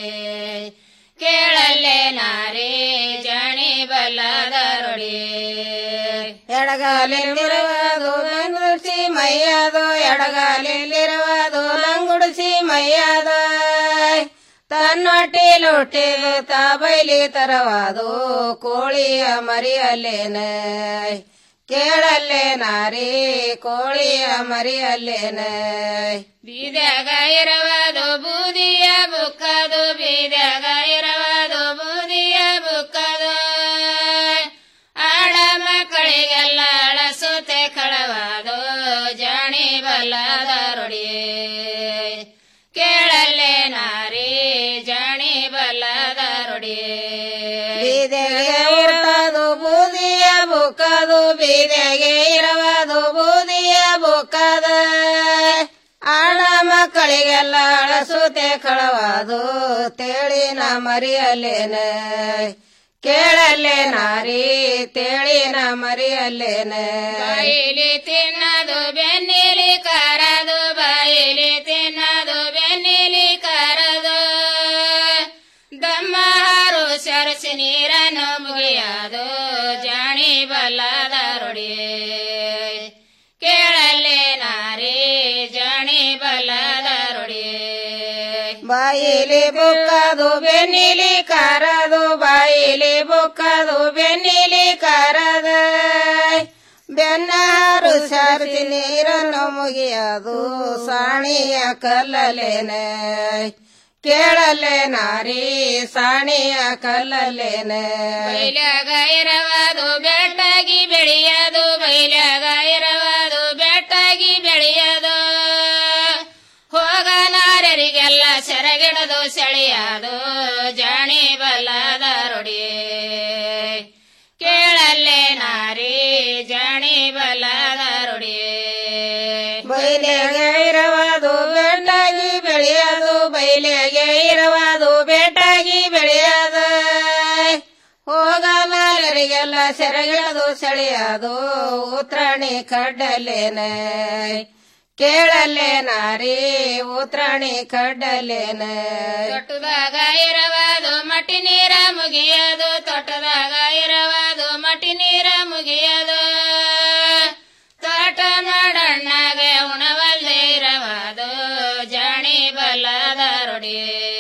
ಕೇಳಲ್ಲೇ ನಾರಿ ಜಾಣಿ ಬಲ್ಲದ ರುಡಿ ಎಡಗಾಲಿಂದಿರುವುದು ಲಂಗುಡಿಸಿ ಮೈಯದು ಎಡಗಾಲಿಂದಿರುವುದು ಲಂಗುಡಿಸಿ ಮೈಯದು ತನ್ನೊಟ್ಟಿಲೊಟ್ಟಿದು ತಾಬೈಲಿ ತರವಾದು ಕೋಳಿಯ ಮರಿಯಲ್ಲೇನ ಕೇಳಲ್ಲೇ ನಾರಿ ಕೋಳಿಯ ಮರಿಯಲ್ಲೇನ ಬೀದ್ಯಾಗ ಇರವಾದು ಬೂದಿಯ ಬುಕ್ಕದು ಬೀದ್ಯಾಗ ಇರವಾದು ಬೂದಿಯ ಬುಕ್ಕದು ಆಡ ಮಕ್ಕಳಿಗೆಲ್ಲ ಅಳಸುತ್ತೆ ಕಳವಾದು ಜಾಣಿ ಬಲ್ಲದ ರುಡಿ ಕೇಳಲ್ಲೇ ನಾರಿ ಜಾಣಿ ಬಲ್ಲದ ರುಡಿ ಬೀದೆಗೆ ಇರದು ಬೂದಿಯ ಬುಕ್ಕದು ಬೀದೆಗೆ ಇರವದು ಬೂದಿಯ ಬುಕ್ಕದ ಆಡ ಮಕ್ಕಳಿಗೆಲ್ಲ ಅಳಸುತ್ತೆ ಕಳವಾದು ತೇಳಿನ ಮರಿಯಲ್ಲೇನ ಕೇಳಲ್ಲೇ ನಾರಿ ತೇಳಿನ ಮರಿಯಲ್ಲೇನ ಬಾಯಿಲಿ ತಿನ್ನದು ಬೆನ್ನಿಲಿ ಕಾರದು ಬಾಯಿಲಿ ತಿನ್ನದು ಬೆನ್ನಿಲಿ ಕಾರದು ದಮ್ಮ ಹಾರು ಸರಸಿ ನೀರನ್ನು ಮುಗಿಯದು ಜಾಣಿ ಬಲ್ಲದ ರುಡಿ ಕೇಳಲ್ಲೇ ನಾರಿ ಜಾಣಿ ಬಲ್ಲದ ರುಡಿ ಬಾಯಿಲಿ ಬುಕ್ಕದು ಬೆನ್ನಿಲಿ ಕಾರದು ಬಾಯಿಲಿ ಬುಕ್ಕದು ಬೆನ್ನಿಲಿ ಕಾರದ ಬೆನ್ನಾರು ಸರಿಸಿ ನೀರನ್ನು ಮುಗಿಯದು ಸಾಣಿಯ ಕಲ್ಲಲೇನ ಕೇಳಲೆ ನಾರಿ ಸಾಣಿಯ ಕಲ್ಲಲೇನ ಬೈಲಾಗ ಇರವಾದು ಬೆಟ್ಟಾಗಿ ಬೆಳೆಯದು ಬೈಲಾಗ ಇರವಾದು ಬೆಟ್ಟಾಗಿ ಬೆಳೆಯದು ಹೋಗಲಾರರಿಗೆಲ್ಲ ಸೆರಗಿಡದು ಸೆಳೆಯದು ಜಾಣಿ ಬಲ್ಲದ ರುಡಿ ಕೇಳಲ್ಲೇ ನಾರಿ ಜಾಣಿ ಬಲ್ಲದ ರುಡಿ ಬೈಲೆಗೆ ಇರವಾದು ಬೆಟ್ಟಾಗಿ ಬೆಳೆಯದು ಬೈಲೆಗೆ ಇರವಾದು ಬೆಟ್ಟಾಗಿ ಬೆಳೆಯದು ಹೋಗಲಾರರಿಗೆಲ್ಲ ಸೆರಗಿಡದು ಸೆಳೆಯದು ಉತ್ರಾಣಿ ಕಡ್ಡಲೇನ ಕೇಳಲ್ಲೇ ನಾರಿ ಉತ್ರಾಣಿ ಕಡ್ಡಲೇನ ತೊಟ್ಟದಾಗ ಇರವಾದು ಮಟ್ಟಿ ನೀರ ಮುಗಿಯದು ತೊಟ್ಟದಾಗ ಇರವಾದು ಮಟ್ಟಿ ನೀರ ಮುಗಿಯದು ತೋಟ ಮಾಡಣ್ಣಗೆ ಉಣವಲ್ದೆ ಇರವಾದು ಜಾಣಿ ಬಲ್ಲದ ರುಡಿ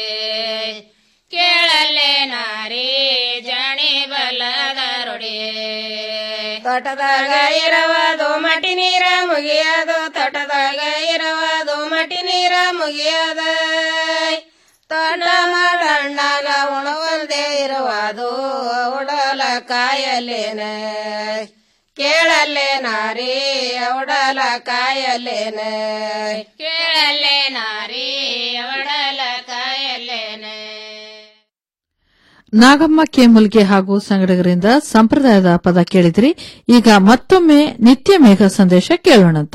ಕೇಳಲ್ಲೇ ನಾರಿ ಜಾಣಿ ಬಲ್ಲದ ರುಡಿ ತೋಟದಾಗ ಇರವಾದು ಮಟ್ಟಿ ನೀರ ಮುಗಿಯದು ತೋಟದಾಗ ಇರವಾದು ಮಟ್ಟಿ ನೀರ ಮುಗಿಯದ ತೋಟ ಮಾಡಣ್ಣಗ ಉಣವಲ್ದೆ ಇರುವುದು ಉಡಲ ಕಾಯಲೇನ ಕೇಳಲ್ಲೇ ನಾರಿ ಅವಡಲ ಕಾಯಲ್ಲೇನ ಕೇಳಲ್ಲೇ ನಾರಿ ಅವಡಲ ಕಾಯಲ್ಲೇನ ನಾಗಮ್ಮ ಕೆಮುಲ್ಗೆ ಹಾಗೂ ಸಂಗಡಿಗರಿಂದ ಸಂಪ್ರದಾಯದ ಪದ ಕೇಳಿದ್ರಿ ಈಗ ಮತ್ತೊಮ್ಮೆ ನಿತ್ಯ ಮೇಘ ಸಂದೇಶ ಕೇಳೋಣಂತ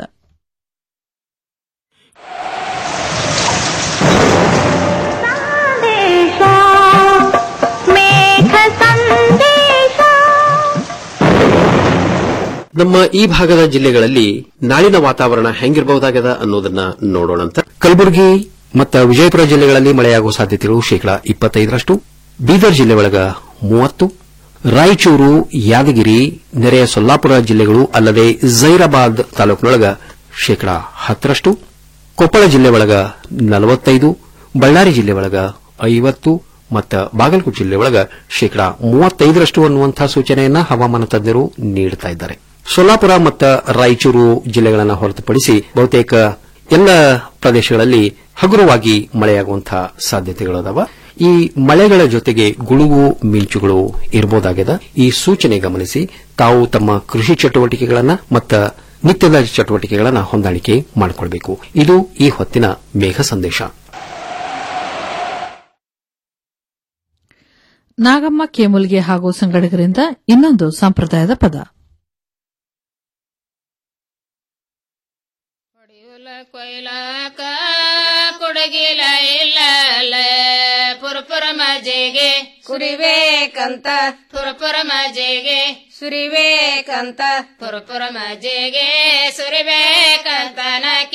ನಮ್ಮ ಈ ಭಾಗದ ಜಿಲ್ಲೆಗಳಲ್ಲಿ ನಾಳಿನ ವಾತಾವರಣ ಹೆಂಗಿರಬಹುದಾಗದ ಅನ್ನೋದನ್ನ ನೋಡೋಣಂತ ಕಲಬುರಗಿ ಮತ್ತು ವಿಜಯಪುರ ಜಿಲ್ಲೆಗಳಲ್ಲಿ ಮಳೆಯಾಗುವ ಸಾಧ್ಯತೆಗಳು ಶೇಕಡಾ ಇಪ್ಪತ್ತೈದರಷ್ಟು ಬೀದರ್ ಜಿಲ್ಲೆ ಒಳಗ ಮೂವತ್ತು ರಾಯಚೂರು ಯಾದಗಿರಿ ನೆರೆಯ ಸೊಲ್ಲಾಪುರ ಜಿಲ್ಲೆಗಳು ಅಲ್ಲದೆ ಜೈರಾಬಾದ್ ತಾಲೂಕಿನೊಳಗ ಶೇಕಡಾ ಹತ್ತರಷ್ಟು ಕೊಪ್ಪಳ ಜಿಲ್ಲೆ ಒಳಗ ನಲವತ್ತೈದು ಬಳ್ಳಾರಿ ಜಿಲ್ಲೆ ಒಳಗ ಐವತ್ತು ಮತ್ತು ಬಾಗಲಕೋಟೆ ಜಿಲ್ಲೆ ಒಳಗ ಶೇಕಡಾ ಮೂವತ್ತೈದರಷ್ಟು ಅನ್ನುವಂತಹ ಸೂಚನೆಯನ್ನ ಹವಾಮಾನ ತಜ್ಞರು ನೀಡುತ್ತಾ ಇದ್ದಾರೆ ಸೊಲ್ಲಾಪುರ ಮತ್ತು ರಾಯಚೂರು ಜಿಲ್ಲೆಗಳನ್ನು ಹೊರತುಪಡಿಸಿ ಬಹುತೇಕ ಎಲ್ಲ ಪ್ರದೇಶಗಳಲ್ಲಿ ಹಗುರವಾಗಿ ಮಳೆಯಾಗುವಂತಹ ಸಾಧ್ಯತೆಗಳದಾವ ಈ ಮಳೆಗಳ ಜೊತೆಗೆ ಗುಡುಗು ಮಿಂಚುಗಳು ಇರಬಹುದಾಗಿದೆ ಈ ಸೂಚನೆ ಗಮನಿಸಿ ತಾವು ತಮ್ಮ ಕೃಷಿ ಚಟುವಟಿಕೆಗಳನ್ನ ಮತ್ತು ನಿತ್ಯದ ಚಟುವಟಿಕೆಗಳನ್ನ ಹೊಂದಾಣಿಕೆ ಮಾಡಿಕೊಳ್ಬೇಕು ಇದು ಈ ಹೊತ್ತಿನ ಮೇಘ ಸಂದೇಶ ನಾಗಮ್ಮ ಕೇಮುಲ್ಗೆ ಹಾಗೂ ಸಂಗಡಿಗರಿಂದ ಇನ್ನೊಂದು ಸಂಪ್ರದಾಯದ ಪದ ಕೊಯ್ಲಾಕ ಕುಡಗಿಲ ಇಲ್ಲ ಪುರಪುರ ಮಜೆಗೆ ಕುರಿಬೇಕಂತ ಪುರಪುರ ಮಜೆಗೆ ಸುರಿಬೇಕಂತ ಪುರಪುರ ಮಜೆಗೆ ಸುರಿಬೇಕಂತ ನಾ